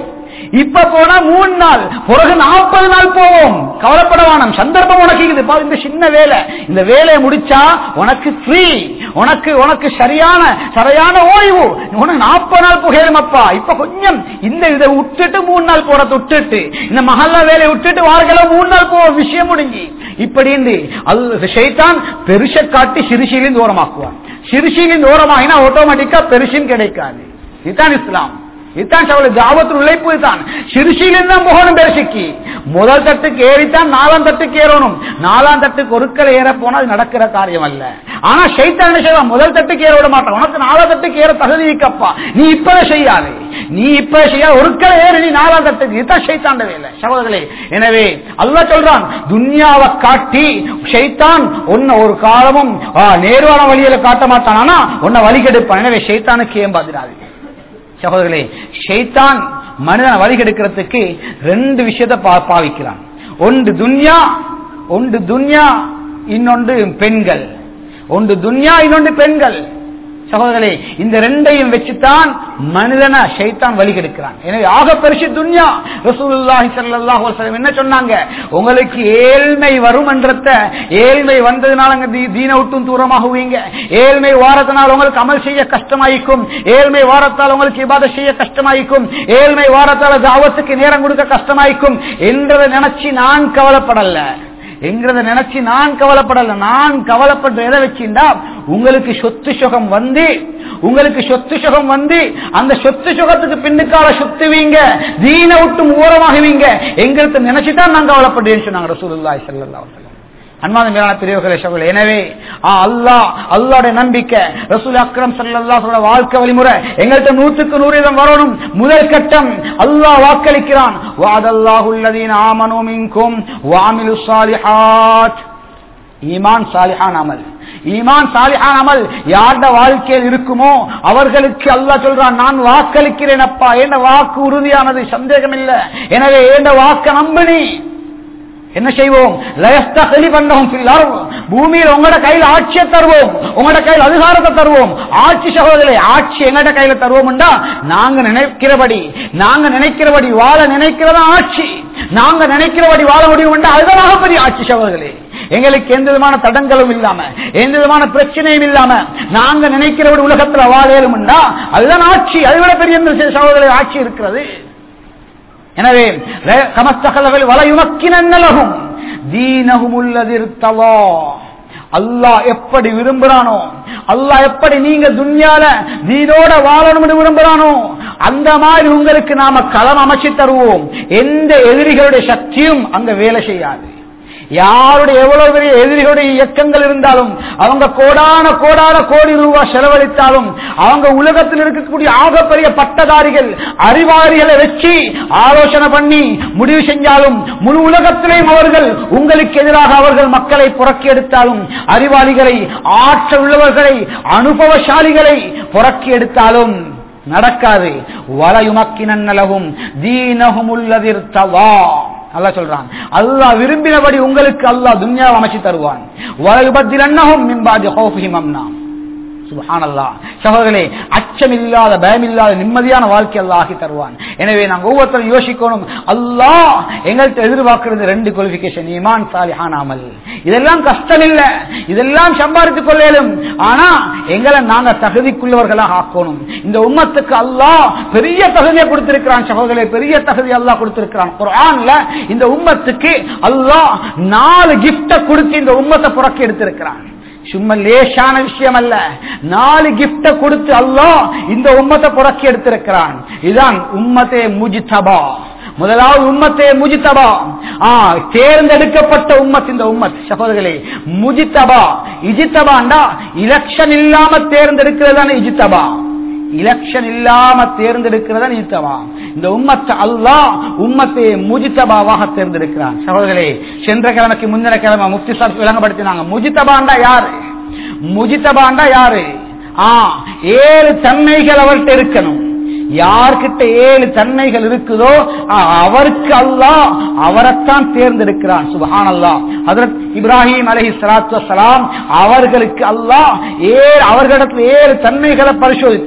இப்ப போனா மூணு நாள் பிறகு நாற்பது நாள் போவோம் கவலைப்படவானம் சந்தர்ப்பம் உனக்கு இருக்குது பா, இந்த சின்ன வேலை இந்த வேலையை முடிச்சா உனக்கு ஃப்ரீ உனக்கு உனக்கு சரியான சரியான ஓய்வு உனக்கு நாற்பது நாள் புகையிலுமப்பா இப்ப கொஞ்சம் இந்த இதை விட்டுட்டு மூணு நாள் போறத விட்டுட்டு இந்த மகல்லா வேலையை விட்டுட்டு வாரங்கள மூணு நாள் போற விஷயம் முடிஞ்சு இப்படி அது ஷைத்தான் பெருச காட்டி சிறுசிலிருந்து ஓரமாக்குவான் சிறுசிலிருந்து ஓரமாகினா ஆட்டோமேட்டிக்கா பெருசின் கிடைக்காது இதுதான் இஸ்லாம் இதுதான் சவலை தாவத்து உழைப்பு இதுதான் சிறுசியிலிருந்து தான் போகணும் பெருசிக்கு முதல் தட்டுக்கு ஏறித்தான் நாலாம் தட்டுக்கு ஏறணும் நாலாம் தட்டுக்கு ஒருக்கல் ஏற போனா அது நடக்கிற காரியம் அல்ல ஆனா சைத்தான் என்ன செய்வான் முதல் தட்டுக்கு ஏற விட மாட்டான் உனக்கு நாலாம் தட்டுக்கு ஏற தகுதி இருக்கப்பா நீ இப்பவே செய்யாது நீ இப்ப செய்ய ஒருக்கல் ஏறி நீ நாலாம் தட்டுக்கு இதுதான் சைத்தாண்ட வேலை சகோதரர்களே எனவே அல்லாஹ் சொல்றான் துன்யாவை காட்டி ஷைத்தான் உன்னை ஒரு காலமும் ஆ, நேர்வான வழியில காட்ட மாட்டான் ஆனா உன்னை வழி கெடுப்பான் எனவே ஷைத்தானுக்கு ஏன் பாதிராது சகோதரர்களே ஷைத்தான் மனிதனை வழிகெடுக்கிறதுக்கு ரெண்டு விஷயத்தை பா- பாவிக்கிறான் ஒன்று துன்யா ஒன்று துன்யா இன்னொன்று பெண்கள் ஒன்று துன்யா இன்னொன்று பெண்கள் சகோதரர்களே இந்த ரெண்டையும் வச்சுத்தான் மனிதனை ஷைத்தான் வழிகெடுக்கிறான் எனவே ஆக பெருசு துன்யா ரசூலுல்லாஹி ஸல்லல்லாஹு அலைஹி வஸல்லம் என்ன சொன்னாங்க உங்களுக்கு ஏழ்மை வரும் என்றத ஏழ்மை வந்ததுனால அங்க தீ- தீன விட்டும் தூரமாகுவீங்க ஏழ்மை வாரத்தினால் உங்களுக்கு அமல் செய்ய கஷ்டமாயிக்கும் ஏழ்மை வாரத்தால் உங்களுக்கு இபாத செய்ய கஷ்டமாயிக்கும் ஏழ்மை வாரத்தால் தாவத்துக்கு நேரம் கொடுக்க கஷ்டமாயிக்கும் என்றதை நினைச்சு நான் கவலைப்படல என்கிறத நினைச்சு நான் கவலைப்படல நான் கவலைப்படுற எதை வச்சுண்டா உங்களுக்கு சொத்து சுகம் வந்து உங்களுக்கு சொத்து சுகம் வந்து அந்த சொத்து சுகத்துக்கு பின்னுக்கால சுத்துவீங்க தீன விட்டு ஓரமாகுவீங்க எங்களுக்கு நினைச்சுதான் நான் கவலைப்படுறேன்னு சொன்னாங்க ரசூலுல்லாஹி ஸல்லல்லாஹு அலைஹி வஸல்லம் அன்பான மேலான பெரியவர்களே சகோதரர்களே எனவே ஆ, அல்லாஹ் அல்லாஹ்வுடைய நம்பிக்கை ரசூல் அக்ரம் ஸல்லல்லாஹு வாழ்க்கை வழிமுறை எங்கள்கிட்ட நூற்றுக்கு நூறு வீதம் வரணும் முதல் கட்டம் அல்லாஹ் வாக்களிக்கிறான் வாதல்லாஹு அல்லதீன ஆமனு மின்கும் வஅமிலு ஸாலிஹாத் ஈமான் சாலிஹான் அமல் ஈமான் சாலிஹான் அமல் யார்ட வாழ்க்கையில் இருக்குமோ அவர்களுக்கு அல்லாஹ் சொல்றான் நான் வாக்களிக்கிறேன் அப்பா என்ற வாக்கு உறுதியானது சந்தேகம் இல்லை எனவே என்ற வாக்க நம்பினி என்ன செய்வோம் லயஸ்தகலி பண்ணவும் பில்லார் பூமியில் உங்களோட கையில் ஆட்சியை தருவோம் உங்களோட கையில் அதிகாரத்தை தருவோம் ஆட்சி சகோதரே ஆட்சி எங்கட கையில தருவோம்டா நாங்க நினைக்கிறபடி நாங்க நினைக்கிறபடி வாழ நினைக்கிறதா ஆட்சி நாங்க நினைக்கிறபடி வாழ முடியும் அதுதான் பெரிய ஆட்சி சகோதரர்களே எங்களுக்கு எந்த விதமான தடங்களும் இல்லாம எந்த விதமான பிரச்சனையும் இல்லாம நாங்க நினைக்கிறபடி உலகத்துல வாழேறும்டா அதுதான் ஆட்சி அதை விட பெரிய எந்த சகோதரர் ஆட்சி இருக்கிறது எனவே கமஸ்தகலவில் வலையுமக்கினல்லகும் தீனகுமுள்ளதிர்த்தவா அல்லாஹ் எப்படி விரும்புறானோ அல்லாஹ் எப்படி நீங்க துன்யால தீனோட வாழணும் விரும்புறானோ அந்த மாதிரி உங்களுக்கு நாம களம் அமைச்சு தருவோம் எந்த எதிரிகளுடைய சக்தியும் அங்க வேலை செய்யாது யாருடைய எவ்வளவு பெரிய எதிரிகளுடைய இயக்கங்கள் இருந்தாலும் அவங்க கோடான கோடான கோடி ரூபாய் செலவழித்தாலும் அவங்க உலகத்தில் இருக்கக்கூடிய ஆகப்பெரிய பட்டதாரிகள் அறிவாளிகளை வச்சு ஆலோசனை பண்ணி முடிவு செஞ்சாலும் முழு உலகத்திலேயும் அவர்கள் உங்களுக்கு எதிராக அவர்கள் மக்களை புறக்கி எடுத்தாலும் அறிவாளிகளை ஆற்றல் உள்ளவர்களை அனுபவசாலிகளை புறக்கி எடுத்தாலும் நடக்காது வலையுமக்கினல்லவும் தீனகும் உள்ளதிர்த்தவா அல்லா சொல்றான் அல்லாஹ் விரும்பினபடி உங்களுக்கு அல்லாஹ் துன்யாவை அமைச்சு தருவான் வலகுபத்திலன்னஹும் மின்பாதி ஹௌஃபிஹிம் அம்னா சுபஹானல்லாஹ் சகோதரர்களே அச்சம் இல்லாத பயம் இல்லாத நிம்மதியான வாழ்க்கை அல்லாஹ் ஆக்கி தருவான் எனவே நாங்க ஒவ்வொருத்தரும் யோசிக்கணும் அல்லாஹ் எங்கள்கிட்ட எதிர்பார்க்கிறது ரெண்டு குவாலிபிகேஷன் ஈமான் சாலிஹான் அமல் இதெல்லாம் கஷ்டம் இல்ல இதெல்லாம் சம்பாதித்துக் கொள்ளலும் ஆனா எங்களை நாங்க தகுதிக்குள்ளவர்களாக ஆக்கணும் இந்த உம்மத்துக்கு அல்லாஹ் பெரிய தகுதியை கொடுத்திருக்கிறான் சகோதரே பெரிய தகுதி அல்லாஹ் கொடுத்திருக்கிறான் குர்ஆன்ல இந்த உம்மத்துக்கு அல்லாஹ் நாலு கிஃப்ட கொடுத்து இந்த உம்மத்தை புறக்கி எடுத்திருக்கிறான் சும்மா லேசான விஷயம் அல்ல நாலு கிஃப்ட கொடுத்து அல்லாஹ் இந்த உம்மத்தை புறக்கி எடுத்திருக்கிறான் இதுதான் உம்மத்தே முஜித்தபா முதலாவது உம்மத்தே முஜித்தபா ஆ தேர்ந்தெடுக்கப்பட்ட உம்மத் இந்த உம்மத் சகோதரர்களே முஜித்தபா இஜித்தபாண்டா இலக்ஷன் இல்லாம தேர்ந்தெடுக்கிறது இஜித்தபா இலக்ஷன் இல்லாம தேர்ந்தெடுக்கிறதா இஜித்தபா இந்த உம்மத்தை அல்லாஹ் உம்மத்தை முஜித்தபாவாக தேர்ந்தெடுக்கிறான் சகோதரர்களே சென்ற கிழமைக்கு முந்தின கிழமை முப்தி சார் விளங்கப்படுத்தினாங்க முஜித்தபாண்டா யாரு முஜித்தபாண்டா யாரு ஆ ஏழு தன்மைகள் அவர்கிட்ட இருக்கணும் யார்கிட்ட ஏழு தன்மைகள் இருக்குதோ அவருக்கு அல்லாஹ் அவரைத்தான் தேர்ந்தெடுக்கிறான் சுபஹான் அல்லாஹ் ஹதரத் இப்ராஹிம் அலஹி சலாத்து வலாம் அவர்களுக்கு அல்லாஹ் ஏழு அவர்களிடத்தில் ஏழு தன்மைகளை பரிசோதித்தான்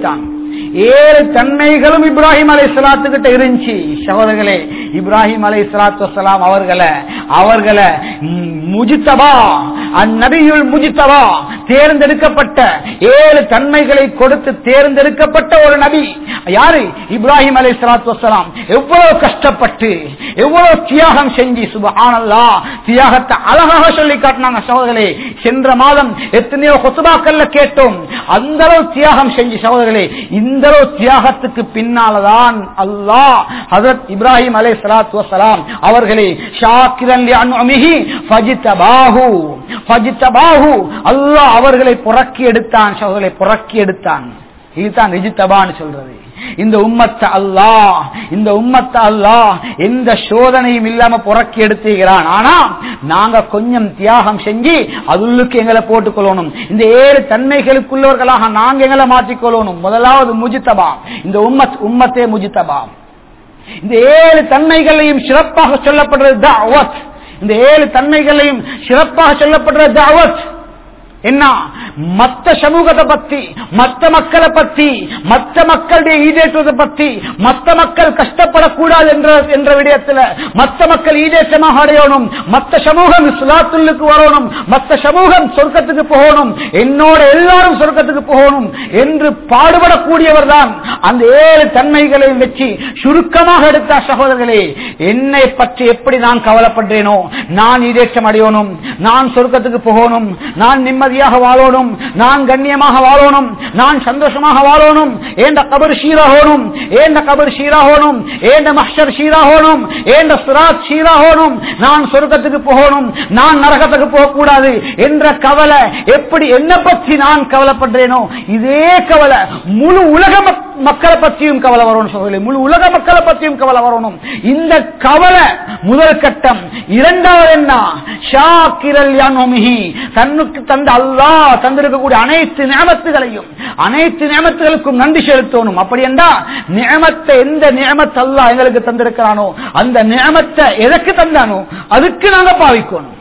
ஏழு தன்மைகளும் இப்ராஹிம் அலை சலாத்துக்கிட்ட இருந்துச்சு சகோதரர்களே இப்ராஹிம் அலை சலாத்து வசலாம் அவர்களை அவர்களை முஜித்தபா அந்நபியுள் முஜித்தபா தேர்ந்தெடுக்கப்பட்ட ஏழு தன்மைகளை கொடுத்து தேர்ந்தெடுக்கப்பட்ட ஒரு நபி யாரு இப்ராஹிம் அலை சலாத்து வசலாம் எவ்வளவு கஷ்டப்பட்டு எவ்வளவு தியாகம் செஞ்சு சுபஹானல்லா தியாகத்தை அழகாக சொல்லி காட்டினாங்க சகோதரர்களே சென்ற மாதம் எத்தனையோ கொத்துபாக்கல்ல கேட்டோம் அந்த அளவு தியாகம் செஞ்சு சகோதரர்களே இந்த அளவு தியாகத்துக்கு பின்னால்தான் அல்லாஹ் ஹசரத் இப்ராஹிம் அலை சலாத்து வசலாம் அவர்களை ஷாக்கிரன் அன்மிஹி ஃபஜித்தபாஹு ஃபஜித்தபாஹு அல்லாஹ் அவர்களை புறக்கி எடுத்தான் சகோதரர்களை புறக்கி எடுத்தான் இதுதான் ரிஜித்தபான்னு சொல்றது இந்த உம்மத்த அல்லாஹ் இந்த உம்மத்த அல்லாஹ் எந்த சோதனையும் இல்லாம புறக்கி எடுத்துகிறான் ஆனா நாங்க கொஞ்சம் தியாகம் செஞ்சு அதுள்ளுக்கு எங்களை போட்டுக் கொள்ளணும் இந்த ஏழு தன்மைகளுக்குள்ளவர்களாக நாங்க எங்களை மாற்றிக்கொள்ளணும் முதலாவது முஜித்தபா இந்த உம்மத் உம்மத்தே முஜித்தபா இந்த ஏழு தன்மைகளையும் சிறப்பாக சொல்லப்படுறது தாவத் இந்த ஏழு தன்மைகளையும் சிறப்பாக சொல்லப்படுறது தாவத் என்ன மத்த சமூகத்தை பத்தி மத்த மக்களை பத்தி மத்த மக்களுடைய ஈடேற்றத்தை பத்தி மத்த மக்கள் கஷ்டப்படக்கூடாது என்ற என்ற விடயத்துல மத்த மக்கள் ஈடேற்றமாக அடையணும் மத்த சமூகம் சுலாத்துள்ளுக்கு வரணும் மத்த சமூகம் சொர்க்கத்துக்கு போகணும் என்னோட எல்லாரும் சொர்க்கத்துக்கு போகணும் என்று பாடுபடக்கூடியவர் தான் அந்த ஏழு தன்மைகளையும் வச்சு சுருக்கமாக எடுத்த சகோதரர்களே என்னை பற்றி எப்படி நான் கவலைப்படுறேனோ நான் ஈடேற்றம் அடையணும் நான் சொர்க்கத்துக்கு போகணும் நான் நிம்மதியாக வாழணும் நான் கண்ணியமாக வாழணும் நான் சந்தோஷமாக வாழணும் ஏண்ட கபர் ஷீராகணும் ஏண்ட கபர் ஷீராகணும் ஏண்ட மஹர் ஷீராகணும் ஏண்ட சுராத் ஷீராகணும் நான் சொர்க்கத்துக்கு போகணும் நான் நரகத்துக்கு போகக்கூடாது என்ற கவலை எப்படி என்ன பற்றி நான் கவலைப்படுறேனோ இதே கவலை முழு உலக மக்களை பற்றியும் கவலை வரணும் சொல்லி முழு உலக மக்களை பற்றியும் கவலை வரணும் இந்த கவலை முதல் கட்டம் இரண்டாவது என்ன ஷாக்கிரல் யானோமிஹி தன்னுக்கு தந்த அல்லா தந்திருக்கக்கூடிய அனைத்து நியமத்துகளையும் அனைத்து நியமத்துகளுக்கும் நன்றி செலுத்தணும் அப்படி என்றா நியமத்தை எந்த நியமத்தை அல்லா எங்களுக்கு தந்திருக்கிறானோ அந்த நியமத்தை எதற்கு தந்தானோ அதுக்கு நாங்க பாவிக்கணும்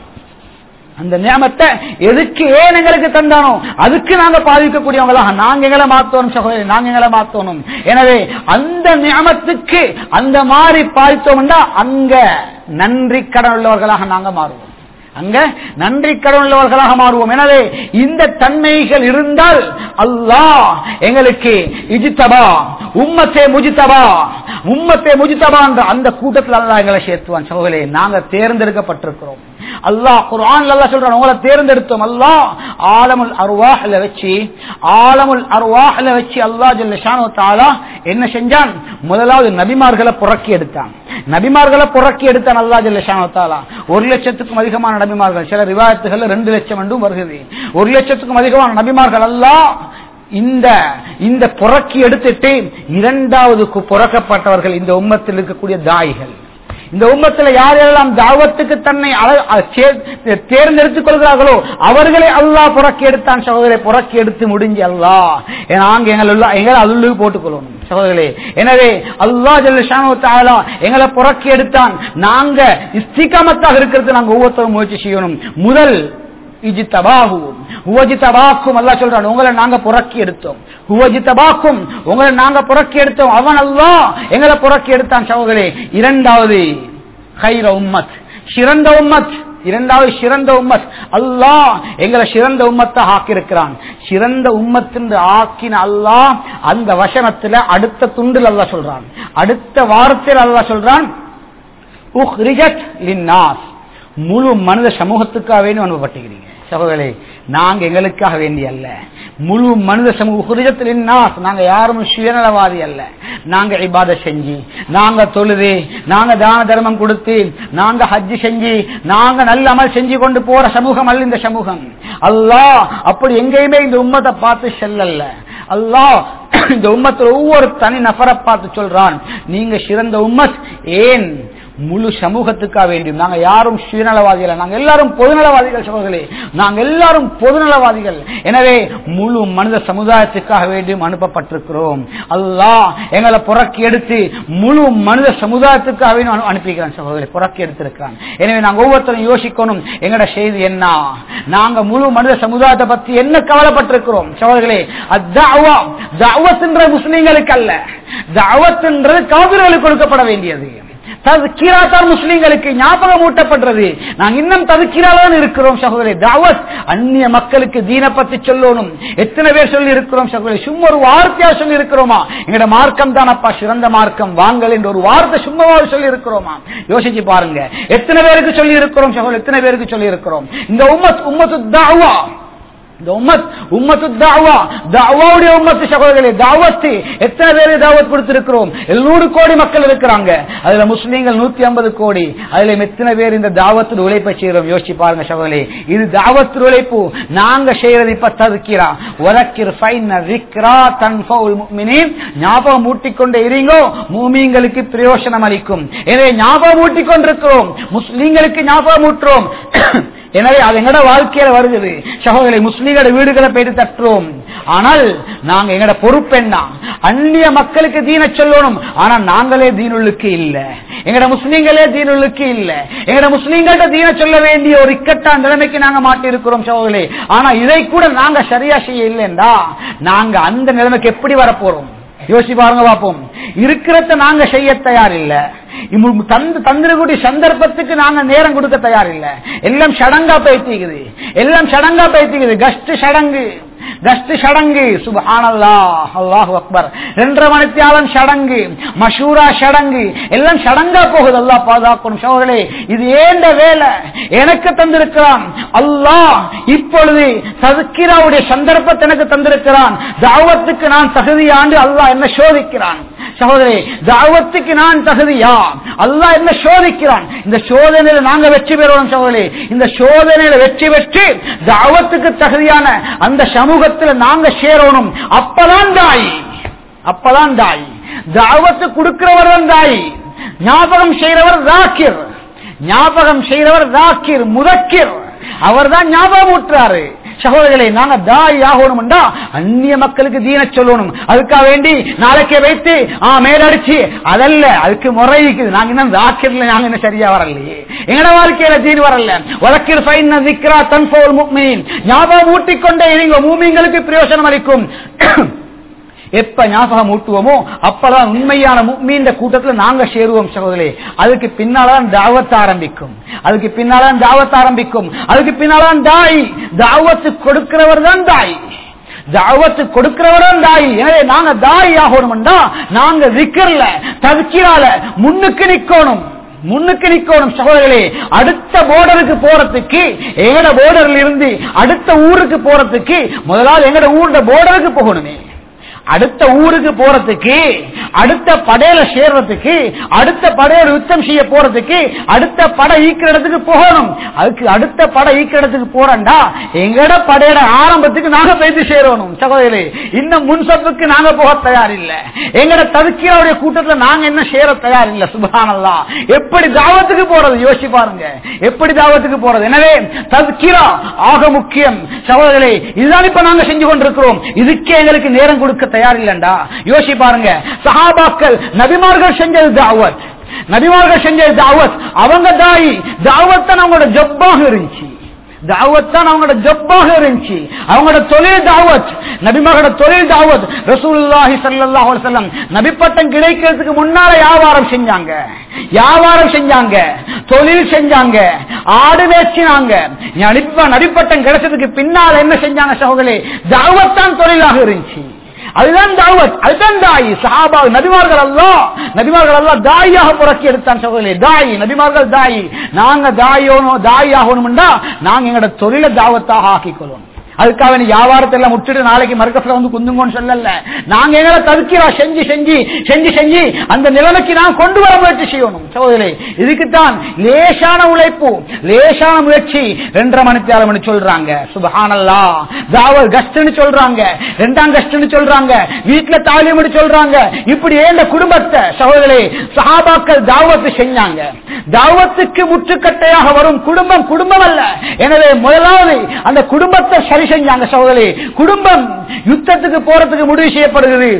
அந்த நியமத்தை எதுக்கு ஏன் எங்களுக்கு தந்தானோ அதுக்கு நாங்க பாதிக்கக்கூடியவங்களாக நாங்க எங்களை மாத்தணும் சகோதரி நாங்க எங்களை மாத்தணும் எனவே அந்த நியமத்துக்கு அந்த மாதிரி பாதித்தோம்னா அங்க நன்றி கடன் உள்ளவர்களாக நாங்க மாறுவோம் அங்க நன்றி கடன் உள்ளவர்களாக மாறுவோம் எனவே இந்த தன்மைகள் இருந்தால் அல்லாஹ் எங்களுக்கு இஜித்தபா உம்மத்தே முஜித்தபா உம்மத்தே முஜித்தபா என்ற அந்த கூட்டத்தில் அல்லாஹ் எங்களை சேர்த்துவான் சகோதரே நாங்க தேர்ந்தெடுக்கப்பட்டிருக்கிறோம் அல்லாஹ் குர்ஆன் அல்லாஹ் சொல்றான் உங்களை தேர்ந்தெடுத்தோம் அல்லாஹ் ஆலமுல் அர்வாஹ்ல வச்சு ஆலமுல் அர்வாஹ்ல வச்சு அல்லாஹ் ஜல்ல ஷானு தஆலா என்ன செஞ்சான் முதலாவது நபிமார்களை புறக்கி எடுத்தான் நபிமார்களை புறக்கி எடுத்தான் அல்லாஹ் ஜல்ல ஷானு தஆலா ஒரு லட்சத்துக்கும் அதிகமான நபிமார்கள் சில ரிவாயத்துகள் ரெண்டு லட்சம் என்றும் வருகிறது ஒரு லட்சத்துக்கும் அதிகமான நபிமார்கள் அல்லாஹ் இந்த இந்த புறக்கி எடுத்துட்டு இரண்டாவதுக்கு புறக்கப்பட்டவர்கள் இந்த உம்மத்தில் இருக்கக்கூடிய தாய்கள் இந்த உம்மத்தில் யாரெல்லாம் தாவத்துக்கு தன்னை தேர்ந்தெடுத்துக் கொள்கிறார்களோ அவர்களை அல்லாஹ் புறக்கி எடுத்தான் சகோதரை புறக்கி எடுத்து முடிஞ்சு அல்லா நாங்க எங்களை எங்களை அதுள்ளு போட்டுக் கொள்ளணும் சகோதரர்களே எனவே அல்லா ஜல்ல எங்களை புறக்கி எடுத்தான் நாங்க இஸ்திகாமத்தாக இருக்கிறது நாங்க ஒவ்வொருத்தரும் முயற்சி செய்யணும் முதல் அல்லா சொல்றான் உங்களை நாங்க புறக்கி எடுத்தோம் ஹுவஜித்தபாக்கும் உங்களை நாங்க புறக்கி எடுத்தோம் அவன் அல்லா எங்களை புறக்கி எடுத்தான் சகோதரே இரண்டாவது ஹைர உம்மத் சிறந்த உம்மத் இரண்டாவது சிறந்த உம்மத் அல்லாஹ் எங்களை சிறந்த உம்மத்தை ஆக்கியிருக்கிறான் சிறந்த உம்மத் என்று ஆக்கின அல்லாஹ் அந்த வசனத்துல அடுத்த துண்டில் அல்லா சொல்றான் அடுத்த வாரத்தில் அல்லா சொல்றான் முழு மனித சமூகத்துக்காக வேண்டி அனுப்பப்பட்டுகிறீங்க சகோதரே நாங்க எங்களுக்காக வேண்டி அல்ல முழு மனித சமூகத்தில் நாங்க யாரும் சுயநலவாதி அல்ல நாங்க இபாத செஞ்சு நாங்க தொழுது நாங்க தான தர்மம் கொடுத்து நாங்க ஹஜ்ஜி செஞ்சு நாங்க நல்ல அமல் செஞ்சு கொண்டு போற சமூகம் அல்ல இந்த சமூகம் அல்லாஹ் அப்படி எங்கேயுமே இந்த உம்மத்தை பார்த்து செல்லல்ல அல்லாஹ் இந்த உம்மத்தில் ஒவ்வொரு தனி நபரை பார்த்து சொல்றான் நீங்க சிறந்த உம்மத் ஏன் முழு சமூகத்துக்காக வேண்டியும் நாங்க யாரும் சுயநலவாதிகள் நாங்க எல்லாரும் பொதுநலவாதிகள் சகோதரர்களே நாங்க எல்லாரும் பொதுநலவாதிகள் எனவே முழு மனித சமுதாயத்துக்காக வேண்டியும் அனுப்பப்பட்டிருக்கிறோம் அல்லாஹ் எங்களை புறக்கி எடுத்து முழு மனித சமுதாயத்துக்காக வேண்டி அனு- அனுப்பிக்கிறான் சகோதரரை புறக்கி எடுத்திருக்கிறான் எனவே நாங்க ஒவ்வொருத்தரும் யோசிக்கணும் எங்கட செய்தி என்ன நாங்க முழு மனித சமுதாயத்தை பத்தி என்ன கவலைப்பட்டிருக்கிறோம் சகோதரர்களே அத்தாவா தாவத்ன்ற முஸ்லீம்களுக்கு அல்ல தாவத்ன்றது காவிர்களுக்கு கொடுக்கப்பட வேண்டியது ததுக்கீரா தான் முஸ்லீம்களுக்கு ஞாபகம் ஊட்டப்படுறது நாங்க இன்னும் ததுக்கீரால இருக்கிறோம் சகோதரி தாவத் அந்நிய மக்களுக்கு தீன பத்தி சொல்லணும் எத்தனை பேர் சொல்லி இருக்கிறோம் சகோதரி சும்மா ஒரு வார்த்தையா சொல்லி இருக்கிறோமா எங்கட மார்க்கம் தானப்பா சிறந்த மார்க்கம் வாங்கல் என்று ஒரு வார்த்தை சும்மாவாக சொல்லி இருக்கிறோமா யோசிச்சு பாருங்க எத்தனை பேருக்கு சொல்லி இருக்கிறோம் சகோதரி எத்தனை பேருக்கு சொல்லி இருக்கிறோம் இந்த உம்மத் உம்மத்து தாவா இந்த உம்மத் உம்மத்து தாவா தாவாவுடைய உம்மத்து சகோதரர்களே தாவத்து எத்தனை பேருக்கு தாவத் கொடுத்திருக்கிறோம் எழுநூறு கோடி மக்கள் இருக்கிறாங்க அதுல முஸ்லீம்கள் நூத்தி ஐம்பது கோடி அதுல எத்தனை பேர் இந்த தாவத்து உழைப்பை செய்யறோம் யோசிச்சு பாருங்க சகோதரே இது தாவத்து உழைப்பு நாங்க செய்யறது இப்ப ததுக்கிறா உலக்கிர் ஃபைன் விக்ரா தன்ஃபவுல் முஃமினீன் ஞாபகம் ஊட்டிக்கொண்டே இருங்கோ மூமிங்களுக்கு பிரயோசனம் அளிக்கும் எனவே ஞாபகம் ஊட்டிக் கொண்டிருக்கிறோம் முஸ்லீம்களுக்கு ஞாபகம் ஊட்டுறோம் எனவே அது எங்கட வாழ்க்கையில வருகிறது சகோதரி முஸ்லீம்களோட வீடுகளை போயிட்டு தட்டுறோம் ஆனால் நாங்க எங்கட பொறுப்பு என்ன அந்நிய மக்களுக்கு தீன சொல்லணும் ஆனா நாங்களே தீனுள்ளுக்கு இல்ல எங்கட முஸ்லீம்களே தீனுள்ளுக்கு இல்ல எங்கட முஸ்லீம்கள்ட்ட தீன சொல்ல வேண்டிய ஒரு இக்கட்டான நிலைமைக்கு நாங்க மாட்டிருக்கிறோம் சகோதரி ஆனா இதை கூட நாங்க சரியா செய்ய இல்லைண்டா நாங்க அந்த நிலைமைக்கு எப்படி வரப்போறோம் யோசிச்சு பாருங்க பாப்போம் இருக்கிறத நாங்க செய்ய தயார் இல்ல இம்மு- தந்து தந்திரக்கூடிய சந்தர்ப்பத்துக்கு நாங்க நேரம் கொடுக்க தயார் இல்ல எல்லாம் சடங்கா பேத்திக்குது எல்லாம் சடங்கா பேத்திக்குது கஷ்ட சடங்கு கஷ்ட சடங்கு சுபஹானல்லா அல்லாஹு அக்பர் ரெண்டரை மணித்தியாலம் சடங்கு மஷூரா சடங்கு எல்லாம் சடங்கா போகுது அல்லாஹ் பாதுகாக்கணும் சோதரே இது ஏண்ட வேலை எனக்கு தந்திருக்கிறான் அல்லாஹ் இப்பொழுது ததுக்கிராவுடைய சந்தர்ப்பத்தை எனக்கு தந்திருக்கிறான் தாவத்துக்கு நான் தகுதியாண்டு அல்லாஹ் என்ன சோதிக்கிறான் சகோதரி தாவத்துக்கு நான் தகுதியா அல்லாஹ் என்ன சோதிக்கிறான் இந்த சோதனையில நாங்க வெற்றி பெறணும் சகோதரி இந்த சோதனையில வெற்றி பெற்று தாவத்துக்கு தகுதியான அந்த சமூகத்துல நாங்க சேரணும் அப்பதான் தாய் அப்பதான் தாய் தாவத்து கொடுக்கிறவர் தான் தாய் ஞாபகம் செய்கிறவர் ராக்கிர் ஞாபகம் செய்கிறவர் ராக்கிர் முதக்கிர் அவர் தான் ஞாபகம் ஊட்டுறாரு சகோதரர்களே நாங்க தாய் ஆகணும்டா அந்நிய மக்களுக்கு தீன சொல்லணும் அதுக்காக வேண்டி நாளைக்கே வைத்து ஆ மேலடிச்சு அதல்ல அதுக்கு முறை இருக்குது நாங்க இன்னும் ராக்கிர்ல நாங்க இன்னும் சரியா வரலையே எங்கட வாழ்க்கையில தீன் வரல வழக்கில் ஃபைன் நிக்கிறா தன் போல் முக்மீன் ஞாபகம் ஊட்டிக்கொண்டே இருங்க மூமிங்களுக்கு பிரயோஜனம் அளிக்கும் எப்ப ஞாபகம் ஊட்டுவோமோ அப்பதான் உண்மையான மீண்ட கூட்டத்துல நாங்க சேருவோம் சகோதரே அதுக்கு பின்னால்தான் தாவத் ஆரம்பிக்கும் அதுக்கு பின்னால்தான் தாவத் ஆரம்பிக்கும் அதுக்கு பின்னால்தான் தாய் தாவத்து கொடுக்கிறவர் தான் தாய் தாவத்து கொடுக்கிறவரும் தாய் எனவே நாங்க தாய் ஆகணும்டா நாங்க விக்கர்ல தவிக்கிறால முன்னுக்கு நிக்கணும் முன்னுக்கு நிக்கணும் சகோதரர்களே அடுத்த போர்டருக்கு போறதுக்கு எங்கட போர்டர்ல இருந்து அடுத்த ஊருக்கு போறதுக்கு முதலாவது எங்கட ஊரோட போர்டருக்கு போகணுமே அடுத்த ஊருக்கு போறதுக்கு அடுத்த படையில சேர்றதுக்கு அடுத்த படையோட யுத்தம் செய்ய போறதுக்கு அடுத்த படை ஈக்கிற இடத்துக்கு போகணும் அதுக்கு அடுத்த படை ஈக்கிற இடத்துக்கு போறண்டா எங்கட படையோட ஆரம்பத்துக்கு நாங்க போயிட்டு சேரணும் சகோதரி இன்னும் முன்சப்புக்கு நாங்க போக தயார் இல்ல எங்கட ததுக்கியாவுடைய கூட்டத்துல நாங்க என்ன சேர தயார் இல்ல சுபானல்லா எப்படி தாவத்துக்கு போறது யோசிச்சு பாருங்க எப்படி தாவத்துக்கு போறது எனவே ததுக்கிரா ஆக முக்கியம் சகோதரர்களே இதுதான் இப்ப நாங்க செஞ்சு கொண்டிருக்கிறோம் இதுக்கே எங்களுக்கு நேரம் கொடுக்க தயார் இல்லண்டா யோசி பாருங்க சஹாபாக்கள் நபிமார்கள் செஞ்சது தாவத் நபிமார்கள் செஞ்சது தாவத் அவங்க தாய் தாவத் தான் அவங்களோட ஜப்பாக இருந்துச்சு தாவத் தான் அவங்களோட ஜப்பாக இருந்துச்சு அவங்களோட தொழில் தாவத் நபிமகளோட தொழில் தாவத் ரசூலுல்லாஹி ஸல்லல்லாஹு அலைஹி வஸல்லம் நபிப்பட்டம் கிடைக்கிறதுக்கு முன்னால வியாபாரம் செஞ்சாங்க வியாபாரம் செஞ்சாங்க தொழில் செஞ்சாங்க ஆடு வேச்சினாங்க நடிப்ப நடிப்பட்டம் கிடைச்சதுக்கு பின்னால என்ன செஞ்சாங்க சகோதரே தாவத் தான் தொழிலாக இருந்துச்சு அதுதான் தாவத் அதுதான் தாய் சஹாபா நபிமார்கள் அல்ல நபிமார்கள் அல்ல தாயாக புறக்கி எடுத்தான் சகோதரி தாய் நபிமார்கள் தாய் நாங்க தாயோனோ தாய் ஆகணும்டா நாங்க எங்களோட தொழில தாவத்தாக ஆக்கிக் கொள்ளணும் அதுக்காக நீ வியாபாரத்தை எல்லாம் முட்டுட்டு நாளைக்கு மறுக்கத்துல வந்து குந்துங்கன்னு சொல்லல நாங்க எங்களை தவிக்கிறோம் செஞ்சு செஞ்சு செஞ்சு செஞ்சு அந்த நிலைமைக்கு நான் கொண்டு வர முயற்சி செய்யணும் சகோதரி இதுக்குத்தான் லேசான உழைப்பு லேசான முயற்சி ரெண்டரை மணி தேவை சொல்றாங்க சுபஹானல்லா தாவல் கஸ்ட்னு சொல்றாங்க ரெண்டாம் கஸ்ட்னு சொல்றாங்க வீட்டுல தாலியம் சொல்றாங்க இப்படி ஏந்த குடும்பத்தை சகோதரி சஹாபாக்கள் தாவத்து செஞ்சாங்க தாவத்துக்கு முற்றுக்கட்டையாக வரும் குடும்பம் குடும்பம் அல்ல எனவே முதலாவது அந்த குடும்பத்தை சரி செஞ்சாங்க சகோதரி குடும்பம் யுத்தத்துக்கு போறதுக்கு முடிவு செய்யப்படுகிறது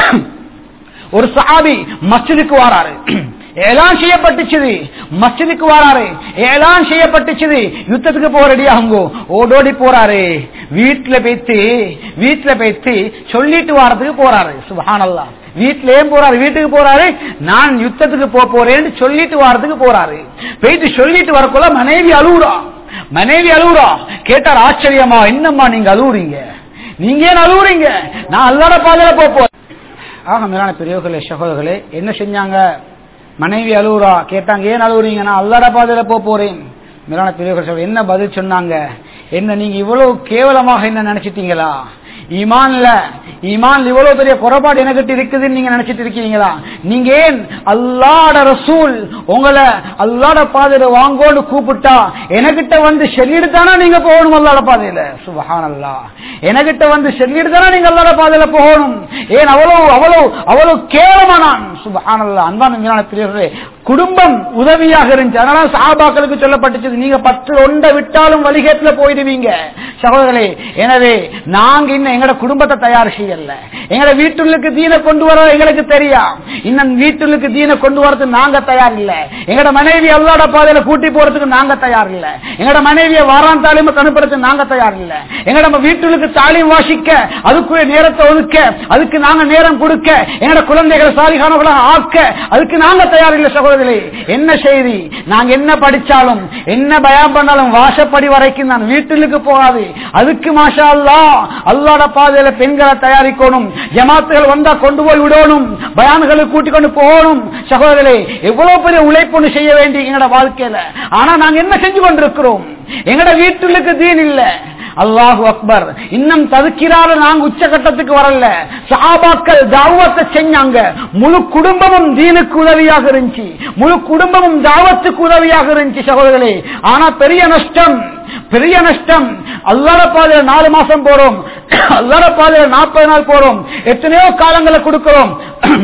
ஒரு சஹாபி மஸ்ஜிதுக்கு வாராரு ஏலான் செய்யப்பட்டுச்சுது மஸ்ஜிதுக்கு வராரு ஏலான் செய்யப்பட்டுச்சுது யுத்தத்துக்கு போக ரெடியாகுங்கோ ஓடோடி போறாரு வீட்டுல பேத்து வீட்டுல பேத்து சொல்லிட்டு வாரத்துக்கு போறாரு சுபஹானல்லா வீட்டிலேயே போறாரு வீட்டுக்கு போறாரு நான் யுத்தத்துக்கு போக போறேன்னு சொல்லிட்டு வாரத்துக்கு போறாரு போயிட்டு சொல்லிட்டு வரக்குள்ள மனைவி அழுகுறா மனைவி அழுகுறா கேட்டார் ஆச்சரியமா என்னம்மா நீங்க அழுவுறீங்க நீங்க ஏன் அழுவுறீங்க நான் அல்லாட பாதையில போக போறேன் ஆக மேலான பெரியவர்களே சகோதரர்களே என்ன செஞ்சாங்க மனைவி அழுவுறா கேட்டாங்க ஏன் அழுவுறீங்க நான் அல்லாட பாதையில போக போறேன் மேலான பெரியவர்கள் சொல்ற என்ன பதில் சொன்னாங்க என்ன நீங்க இவ்வளவு கேவலமாக என்ன நினைச்சிட்டீங்களா ஈமான்ல ஈமான் இவ்வளவு பெரிய குறைபாடு எனக்கிட்ட இருக்குதுன்னு நீங்க நினைச்சிட்டு இருக்கீங்களா நீங்க ஏன் அல்லாட ரசூல் உங்களை அல்லாட பாதையில வாங்கோன்னு கூப்பிட்டா எனக்கிட்ட வந்து சொல்லிட்டு தானே நீங்க போகணும் அல்லாட பாதையில சுபஹான் அல்லா எனக்கிட்ட வந்து சொல்லிட்டு தானே நீங்க அல்லாட பாதையில போகணும் ஏன் அவ்வளவு அவ்வளவு அவ்வளவு கேவலமா நான் சுபஹான் அல்லா அன்பான மீனான பிரியர்களே குடும்பம் உதவியாக இருந்துச்சு அதனால சாபாக்களுக்கு சொல்லப்பட்டுச்சு நீங்க பத்து ஒன்றை விட்டாலும் வழிகேட்டுல போயிடுவீங்க சகோதரர்களே எனவே நாங்க இன்னும் எங்கட குடும்பத்தை தயார் செய்யல எங்கட வீட்டுள்ளுக்கு தீன கொண்டு வர எங்களுக்கு தெரியும் இன்னும் வீட்டுள்ளுக்கு தீன கொண்டு வரதுக்கு நாங்க தயார் இல்ல எங்கட மனைவி அல்லாட பாதையில கூட்டி போறதுக்கு நாங்க தயார் இல்ல எங்கட மனைவியை வாரான் தாலிம கணுப்படுறதுக்கு நாங்க தயார் இல்ல எங்கட வீட்டுக்கு தாலிம் வாசிக்க அதுக்குரிய நேரத்தை ஒதுக்க அதுக்கு நாங்க நேரம் கொடுக்க எங்கட குழந்தைகளை சாலிகானவர்களாக ஆக்க அதுக்கு நாங்க தயார் இல்ல சகோதரி என்ன செய்தி நாங்க என்ன படிச்சாலும் என்ன பயம் பண்ணாலும் வாசப்படி வரைக்கும் நான் வீட்டுக்கு போகாது அதுக்கு மாஷா அல்லா அல்லாட பாதையில பெண்களை தயாரிக்கணும் ஜமாத்துகள் வந்தா கொண்டு போய் விடணும் பயான்களை கூட்டிக் கொண்டு போகணும் சகோதரர்களே எவ்வளவு பெரிய உழைப்பு செய்ய வேண்டிய எங்களோட வாழ்க்கையில ஆனா நாங்க என்ன செஞ்சு கொண்டிருக்கிறோம் எங்கட வீட்டுக்கு தீன் இல்ல அல்லாஹு அக்பர் இன்னும் ததுக்கிறாரு நாங்க உச்சகட்டத்துக்கு வரல சாபாக்கள் தாவத்தை செஞ்சாங்க முழு குடும்பமும் தீனுக்கு உதவியாக இருந்துச்சு முழு குடும்பமும் தாவத்துக்கு உதவியாக இருந்துச்சு சகோதரர்களே ஆனா பெரிய நஷ்டம் பெரிய நஷ்டம் அல்லாட பாதையில நாலு மாசம் போறோம் அல்லாட பாதையில நாற்பது நாள் போறோம் எத்தனையோ காலங்களை கொடுக்கிறோம்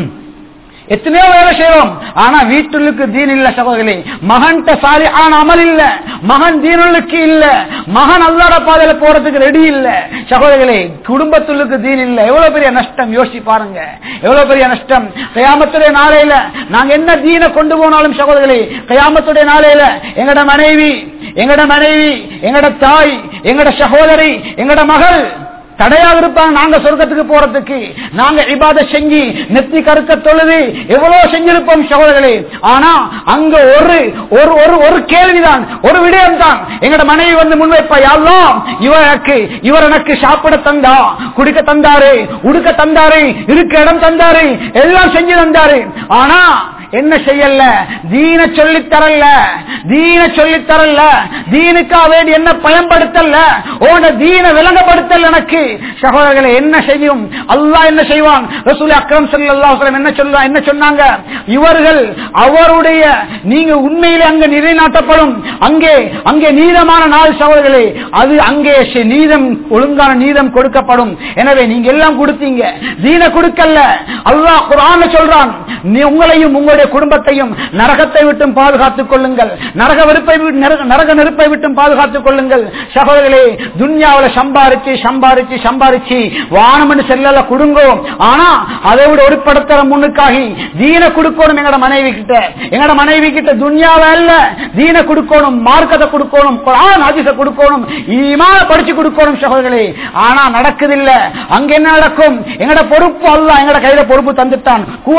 எத்தனையோ வேலை செய்யறோம் ஆனா வீட்டுக்கு தீன் இல்ல சகோதரி மகன்கிட்ட சாலி ஆன அமல் இல்ல மகன் தீனுக்கு இல்ல மகன் அல்லாட பாதையில போறதுக்கு ரெடி இல்ல சகோதரிகளே குடும்பத்துக்கு தீன் இல்ல எவ்வளவு பெரிய நஷ்டம் யோசிச்சு பாருங்க எவ்வளவு பெரிய நஷ்டம் கயாமத்துடைய நாளையில நாங்க என்ன தீனை கொண்டு போனாலும் சகோதரிகளே கயாமத்துடைய நாளையில எங்கட மனைவி எங்கட மனைவி எங்கட தாய் எங்கட சகோதரி எங்கட மகள் தடையாக இருப்பாங்க நாங்க சொர்க்கத்துக்கு போறதுக்கு நாங்க இபாத செஞ்சு நெத்தி கருக்க தொழுது எவ்வளவு செஞ்சிருப்போம் சகோதரர்களே ஆனா அங்க ஒரு ஒரு ஒரு ஒரு கேள்விதான் ஒரு விடயம் தான் எங்கட மனைவி வந்து முன்வைப்பா யாரெல்லாம் இவர் எனக்கு இவர் எனக்கு சாப்பிட தந்தா குடிக்க தந்தாரு உடுக்க தந்தாரு இருக்க இடம் தந்தாரு எல்லாம் செஞ்சு தந்தாரு ஆனா என்ன செய்யல தீன சொல்லி தரல தீன சொல்லி தரல தீனுக்கா வேண்டி என்ன பயன்படுத்தல ஓட தீன விளங்கப்படுத்தல் எனக்கு சகோதரர்களை என்ன செய்யும் அல்லாஹ் என்ன செய்வான் ரசூல் அக்ரம் சல்லாஹ் என்ன சொல்ல என்ன சொன்னாங்க இவர்கள் அவருடைய நீங்க உண்மையிலே அங்க நிலைநாட்டப்படும் அங்கே அங்கே நீதமான நாள் சகோதரர்களே அது அங்கே நீதம் ஒழுங்கான நீதம் கொடுக்கப்படும் எனவே நீங்க எல்லாம் கொடுத்தீங்க தீன கொடுக்கல அல்லாஹ் குரான் சொல்றான் நீ உங்களையும் உங்களுடைய குடும்பத்தையும் நரகத்தை விட்டும் பாதுகாத்துக் கொள்ளுங்கள் நரக வெறுப்பை நரக நெருப்பை விட்டும் பாதுகாத்துக் கொள்ளுங்கள் சகோதரர்களே துன்யாவில சம்பாரிச்சு சம்பாரிச்சு சம்பாரிச்சு வானம் செல்லல கொடுங்கோ ஆனா அதை விட ஒரு படத்தர முன்னுக்காகி தீன கொடுக்கணும் எங்கட மனைவி கிட்ட எங்கட மனைவி கிட்ட துன்யாவ அல்ல தீன கொடுக்கணும் மார்க்கத்தை கொடுக்கணும் குரான் ஹதீஸ கொடுக்கணும் ஈமான படிச்சு கொடுக்கணும் சகோதரர்களே ஆனா நடக்குது இல்ல அங்க என்ன நடக்கும் எங்கட பொறுப்பு அல்ல எங்கட கையில பொறுப்பு தந்துட்டான் குவம்புசக்கும்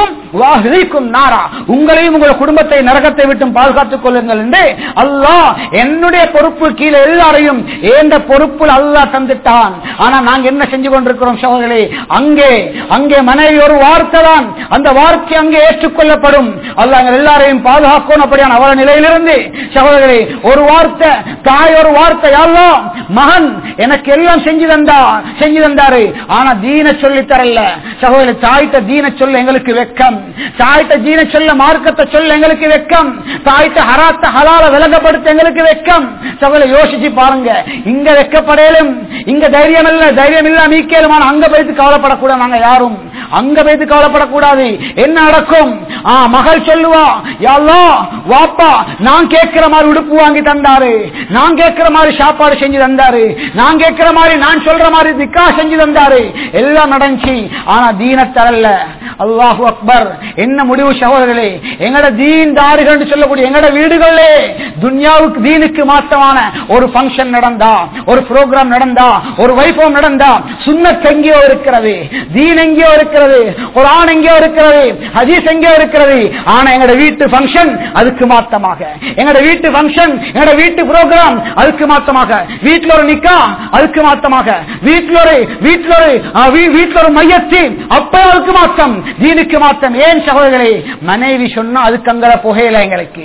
அன்புசக்கும் வாஹிக்கும் நாரா உங்களையும் உங்கள் குடும்பத்தை நரகத்தை விட்டும் பாதுகாத்துக் கொள்ளுங்கள் என்று அல்லாஹ் என்னுடைய பொறுப்பு கீழே எல்லாரையும் ஏந்த பொறுப்புல அல்லாஹ் தந்துட்டான் ஆனா நாங்க என்ன செஞ்சு கொண்டிருக்கிறோம் சகோதரே அங்கே அங்கே மனைவி ஒரு வார்த்தை தான் அந்த வார்த்தை அங்கே ஏற்றுக்கொள்ளப்படும் அல்லாஹ் எங்கள் எல்லாரையும் பாதுகாக்கணும் அப்படியான அவர நிலையிலிருந்து சகோதரே ஒரு வார்த்தை தாய் ஒரு வார்த்தை அல்லாஹ் மகன் எனக்கு எல்லாம் செஞ்சு தந்தா செஞ்சு தந்தாரு ஆனா தீன சொல்லி தரல சகோதரி தாய்த்த தீன சொல்ல எங்களுக்கு வெக்கம் தாய்த்த தீன சொல்ல மார்க்கத்தை சொல்ல எங்களுக்கு வெக்கம் தாய்த்த ஹராத்த ஹலால விலகப்படுத்த எங்களுக்கு வெக்கம் சகோதரி யோசிச்சு பாருங்க இங்க வெக்கப்படையிலும் இங்க தைரியம் இல்ல தைரியம் இல்ல மீக்கேலுமான அங்க போயிட்டு கவலைப்படக்கூடாது நாங்க யாரும் அங்க போயிட்டு கவலைப்படக்கூடாது என்ன நடக்கும் ஆ, மகள் சொல்லுவா யாழ்லா வாப்பா நான் கேட்கிற மாதிரி உடுப்பு வாங்கி தந்தாரு நான் கேட்கிற மாதிரி சாப்பாடு செஞ்சு தந்தாரு நான் கேட்கிற மாதிரி நான் சொல்ற மாதிரி திக்கா செஞ்சு தந்தாரு எல்லாம் நடந்துச்சு ஆனா தீன தரல அல்லாஹு அக்பர் என்ன முடிவு சகோதரர்களே எங்கட தீன் தாரிகள் சொல்லக்கூடிய எங்கட வீடுகளே துன்யாவுக்கு தீனுக்கு மாற்றமான ஒரு ஃபங்க்ஷன் நடந்தா ஒரு ப்ரோக்ராம் நடந்தா ஒரு வைபவம் நடந்தா சுண்ணத் எங்கேயோ இருக்கிறது தீன் எங்கேயோ இருக்கிறது ஒரு ஆண் எங்கேயோ இருக்கிறது ஹதீஸ் எங்கேயோ இருக்கிறது ஆனா எங்கட வீட்டு ஃபங்க்ஷன் அதுக்கு மாத்தமாக எங்கட வீட்டு ஃபங்க்ஷன் எங்கட வீட்டு ப்ரோக்ராம் அதுக்கு மாத்தமாக வீட்டுல ஒரு நிக்கா அதுக்கு மாத்தமாக வீட்டுல ஒரு வீட்டுல ஒரு ஆ, வீ- வீட்டுல ஒரு மையத்தி அப்ப அதுக்கு மாத்தம் தீனுக்கு மாத்தம் ஏன் சகோதரர்களே மனைவி சொன்னா அதுக்கு அங்கல புகையில எங்களுக்கு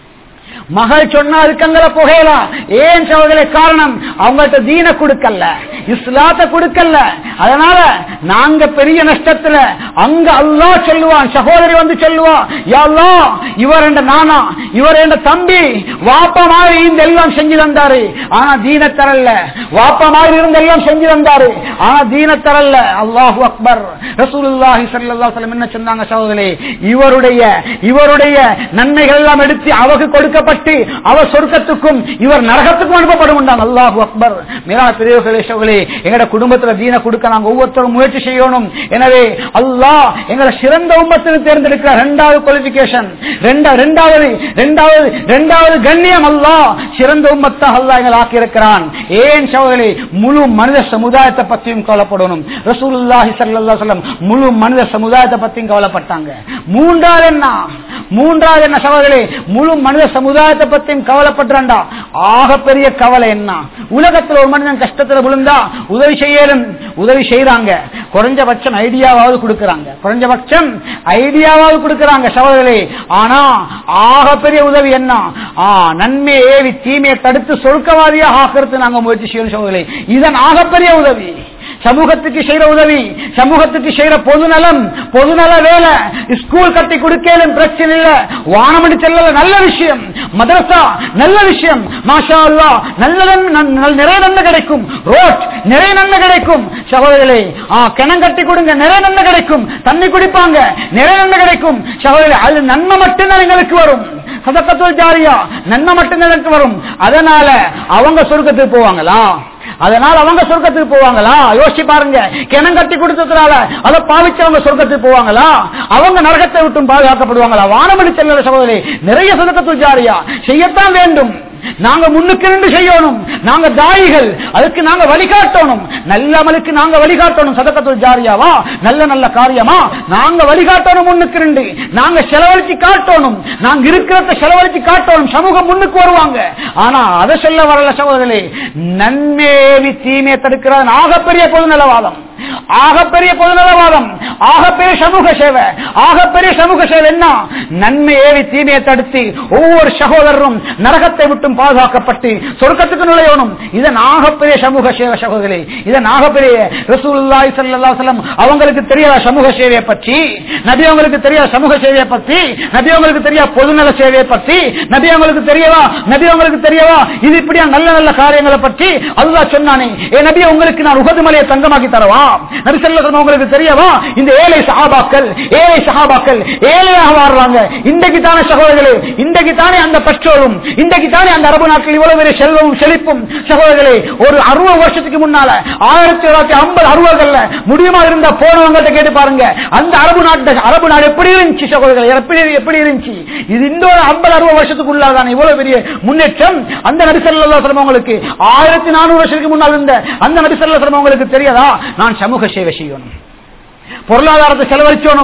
மகள் சொன்னா அதுக்கங்கள புகையலாம் ஏன் சகோதரே காரணம் அவங்கள்ட்ட தீன கொடுக்கல இஸ்லாத்தை கொடுக்கல அதனால நாங்க பெரிய நஷ்டத்துல அங்க அல்லாஹ் சொல்லுவான் சகோதரி வந்து சொல்லுவா யா அல்லாஹ், இவர் என்ற நானா இவர் என்ற தம்பி வாப்பா மாதிரி இந்த எல்லாம் செஞ்சு தந்தாரு ஆனா தீன தரல வாப்பா மாதிரி இருந்த எல்லாம் செஞ்சு தந்தாரு ஆனா தீன தரல அல்லாஹு அக்பர் ரசூலுல்லாஹி ஸல்லல்லாஹு அலைஹி வஸல்லம் என்ன சொன்னாங்க சகோதரே இவருடைய இவருடைய நன்மைகள் எல்லாம் எடுத்து அவருக்கு கொடுக்கப்பட்டு அவர் சொர்க்கத்துக்கும் இவர் நரகத்துக்கும் அனுப்பப்படும் அல்லாஹு அக்பர் மேலா பெரியவர்களே சகோதரே எங்கட குடும்பத்துல தீன கொடுக்க நாங்க ஒவ்வொருத்தரும் முயற்சி செய்யணும் எனவே அல்லாஹ் எங்களை சிறந்த உம்மத்தில் தேர்ந்தெடுக்கிற இரண்டாவது குவாலிபிகேஷன் ரெண்டாவது ரெண்டாவது ரெண்டாவது கண்ணியம் அல்லாஹ் சிறந்த உம்மத்தாக அல்லாஹ் எங்களை ஆக்கியிருக்கிறான் ஏன் சகோதரே முழு மனித சமுதாயத்தை பற்றியும் கவலைப்படணும் ரசூலுல்லாஹி ஸல்லல்லாஹு அலைஹி வஸல்லம் முழு மனித சமுதாயத்தை பற்றியும் கவலைப்பட்டாங்க மூன்றாவது என்ன மூன்றாவது என்ன சகோதரே முழு மனித சமுதாயத்தை பற்றியும் கவலைப்படுறான்டா ஆக பெரிய கவலை என்ன உலகத்துல ஒரு மனிதன் கஷ்டத்துல விழுந்தா உதவி செய்யலும் உதவி செய்யறாங்க குறைஞ்சபட்சம் ஐடியாவாவது கொடுக்கறாங்க குறைஞ்சபட்சம் ஐடியாவாவது கொடுக்கறாங்க சகோதரே ஆனா ஆக பெரிய உதவி என்ன ஆ, நன்மையை ஏவி தீமையை தடுத்து சொர்க்கவாதியாக ஆக்கிறது நாங்க முயற்சி செய்யணும் சகோதரே இதன் ஆகப்பெரிய உதவி சமூகத்துக்கு செய்யற உதவி சமூகத்துக்கு செய்யற பொதுநலம் பொதுநல வேலை ஸ்கூல் கட்டி கொடுக்கலும் பிரச்சனை இல்ல வானமடி செல்லல நல்ல விஷயம் மதரசா நல்ல விஷயம் மாஷா அல்லா நல்ல நன்மை- நன்- நல்- நிறைய நன்மை கிடைக்கும் ரோட் நிறைய நன்மை கிடைக்கும் சகோதரர்களே ஆ, கிணம் கட்டி கொடுங்க நிறைய நன்மை கிடைக்கும் தண்ணி குடிப்பாங்க நிறைய நன்மை கிடைக்கும் சகோதரர்களே அது நன்மை மட்டும்தான் எங்களுக்கு வரும் சதக்கத்துவல் ஜாரியா நன்மை மட்டும்தான் எனக்கு வரும் அதனால அவங்க சொர்க்கத்துக்கு போவாங்களா அதனால அவங்க சொர்க்கத்துக்கு போவாங்களா யோசிச்சு பாருங்க கிணம் கட்டி கொடுத்ததுனால அதை பாவிச்சவங்க சொர்க்கத்துக்கு போவாங்களா அவங்க நரகத்தை விட்டும் பாதுகாக்கப்படுவாங்களா வானமடி செல்ல சகோதரி நிறைய சொர்க்கத்து ஜாரியா செய்யத்தான் வேண்டும் நாங்க முன்னுக்கு நின்று செய்யணும் நாங்க தாயிகள் அதுக்கு நாங்க வழிகாட்டணும் நல்ல அமலுக்கு நாங்க வழிகாட்டணும் சதக்கத்துல் ஜாரியாவா நல்ல நல்ல காரியமா நாங்க வழிகாட்டணும் முன்னுக்கு நின்று நாங்க செலவழிச்சு காட்டணும் நாங்க இருக்கிறத செலவழிச்சு காட்டணும் சமூகம் முன்னுக்கு வருவாங்க ஆனா அதை சொல்ல வரல சகோதரர்களே நன்மேவி தீமையை தடுக்கிறது ஆகப்பெரிய பொதுநலவாதம் ஆகப்பெரிய பொதுநலவாதம் ஆகப்பெரிய சமூக சேவை ஆகப்பெரிய சமூக சேவை என்ன நன்மை ஏவி தீமையை தடுத்து ஒவ்வொரு சகோதரரும் நரகத்தை விட்டும் பாதுகாக்கப்பட்டு சொர்க்கத்துக்கு நுழையணும் இதன் ஆகப்பெரிய சமூக சேவை சகோதரி இதன் ஆகப்பெரிய ரசூலுல்லாஹி ஸல்லல்லாஹு அலைஹி வஸல்லம் அவங்களுக்கு தெரியாத சமூக சேவையை பற்றி நபி அவங்களுக்கு தெரியாத சமூக சேவையை பற்றி நபி அவங்களுக்கு தெரியாத பொதுநல சேவையை பற்றி நபி அவங்களுக்கு தெரியவா நபி அவங்களுக்கு தெரியவா இது இப்படியா நல்ல நல்ல காரியங்களை பற்றி அல்லாஹ் சொன்னானே ஏ நபி உங்களுக்கு நான் உகது மலையை தங்கமாக்கி தரவா நபி ஸல்லல்லாஹு உங்களுக்கு தெரியவா இந்த ஏழை சஹாபாக்கள் ஏழை சஹாபாக்கள் ஏழையாக வாழ்றாங்க இன்றைக்கு தானே சகோதரர்களே இன்றைக்கு தானே அந்த பெற்றோரும் இன்றைக்கு தானே அந்த அரபு நாட்டில் இவ்வளவு பெரிய செல்வமும் செழிப்பும் சகோதரர்களே ஒரு அறுபது வருஷத்துக்கு முன்னால ஆயிரத்தி தொள்ளாயிரத்தி ஐம்பது அறுபதுகள்ல முடியுமா இருந்த போனவங்கள்ட்ட கேட்டு பாருங்க அந்த அரபு நாட்டு அரபு நாடு எப்படி இருந்துச்சு சகோதரர்களே எப்படி எப்படி இருந்துச்சு இது இன்னொரு ஐம்பது அறுபது வருஷத்துக்குள்ளாதான் இவ்வளவு பெரிய முன்னேற்றம் அந்த நடிசல்லா சிரமங்களுக்கு ஆயிரத்தி நானூறு வருஷத்துக்கு முன்னால் இருந்த அந்த நடிசல்ல சிரமங்களுக்கு தெரியாதா நான் சமூக சேவை செய்யணும் பொருளாதாரத்தை செலவழிச்சோனும்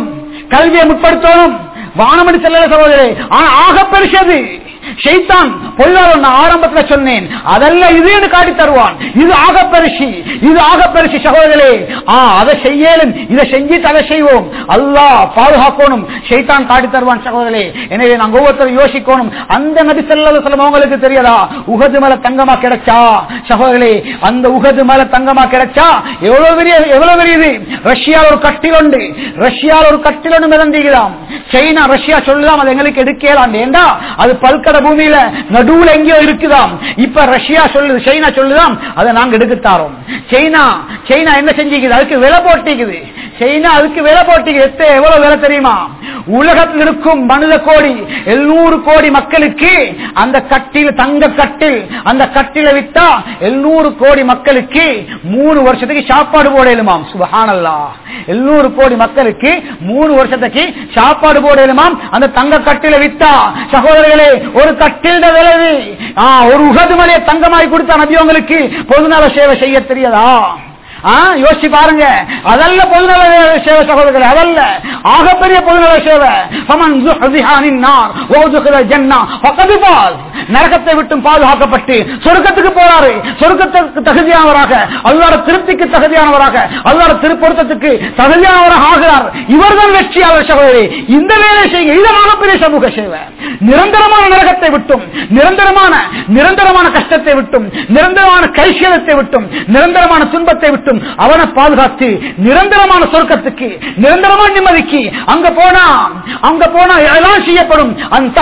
கல்வியை முற்படுத்தணும் வானமடி செல்ல சகோதரே ஆனா ஆக பெருசது ஷைத்தான் பொல்லாத நான் ஆரம்பத்துல சொன்னேன் அதல்ல இது என்று காட்டி தருவான் இது ஆக பெருசி இது ஆக பெருசி சகோதரர்களே ஆ அதை செய்யலும் இதை செஞ்சுட்டு அதை செய்வோம் அல்லாஹ் பாதுகாக்கணும் ஷைத்தான் காட்டி தருவான் சகோதரே எனவே நாங்க ஒவ்வொருத்தரும் யோசிக்கணும் அந்த நபி செல்ல சொல்லம் அவங்களுக்கு தெரியாதா உகது மேல தங்கமா கிடைச்சா சகோதரே அந்த உகது மேல தங்கமா கிடைச்சா எவ்வளவு பெரிய எவ்வளவு பெரிய இது ரஷ்யா ஒரு கட்டில் உண்டு ரஷ்யா ஒரு கட்டில் ஒன்று மிதந்திக்கலாம் சைனா ரஷ்யா சொல்லுதாம் அது எங்களுக்கு எடுக்கலாம் ஏண்டா அது பல்கட பூமியில நடுவுல எங்கேயோ இருக்குதாம் இப்ப ரஷ்யா சொல்லுது சைனா சொல்லுதாம் அதை நாங்க எடுக்கத்தாரோம் சைனா சைனா என்ன செஞ்சுக்குது அதுக்கு விலை போட்டிக்குது சைனா அதுக்கு விலை போட்டிக்குது எத்த எவ்வளவு விலை தெரியுமா உலகத்தில் இருக்கும் மனித கோடி எழுநூறு கோடி மக்களுக்கு அந்த கட்டில் தங்க கட்டில் அந்த கட்டில வித்தா எழுநூறு கோடி மக்களுக்கு மூணு வருஷத்துக்கு சாப்பாடு போடலுமாம் சுபஹானல்லா எழுநூறு கோடி மக்களுக்கு மூணு வருஷத்துக்கு சாப்பாடு போடலுமாம் அந்த தங்க கட்டில வித்தா சகோதரர்களே ஒரு கட்டில் விளைவு ஆ, ஒரு உகது மலையை தங்கமாய் கொடுத்த நபியவங்களுக்கு பொதுநல சேவை செய்ய தெரியாதா ஆ, யோசிச்சு பாருங்க அதல்ல பொதுநல சேவை சகோதரர்கள் அதல்ல ஆகப்பெரிய பொதுநல சேவை ஃபமன் ஸுஹ்ஸிஹ அனின் நார் வஉத்கில ஜன்னah ஃபகத் ஃபாஸ் நரகத்தை விட்டும் பாதுகாக்கப்பட்டு சொர்க்கத்துக்கு போறாரு சொர்க்கத்துக்கு தகுதியானவராக அல்லாஹ்வுடைய திருப்திக்கு தகுதியானவராக அல்லாஹ்வுடைய திருப்பொருத்தத்துக்கு தகுதியானவராக ஆகிறார் இவர்தான் வெற்றியாளர் சகோதரி இந்த வேலை செய்யுங்க இது ஆகப்பெரிய சமூக சேவை நிரந்தரமான நரகத்தை விட்டும் நிரந்தரமான நிரந்தரமான கஷ்டத்தை விட்டும் நிரந்தரமான கைசேதத்தை விட்டும் நிரந்தரமான துன்பத்தை விட்டும் அவனை பாதுகாத்து நிரந்தரமான சொர்க்கத்துக்கு நிரந்தரமான நிம்மதிக்கு அங்க போனா அங்க போனா எல்லாம் செய்யப்படும் அந்த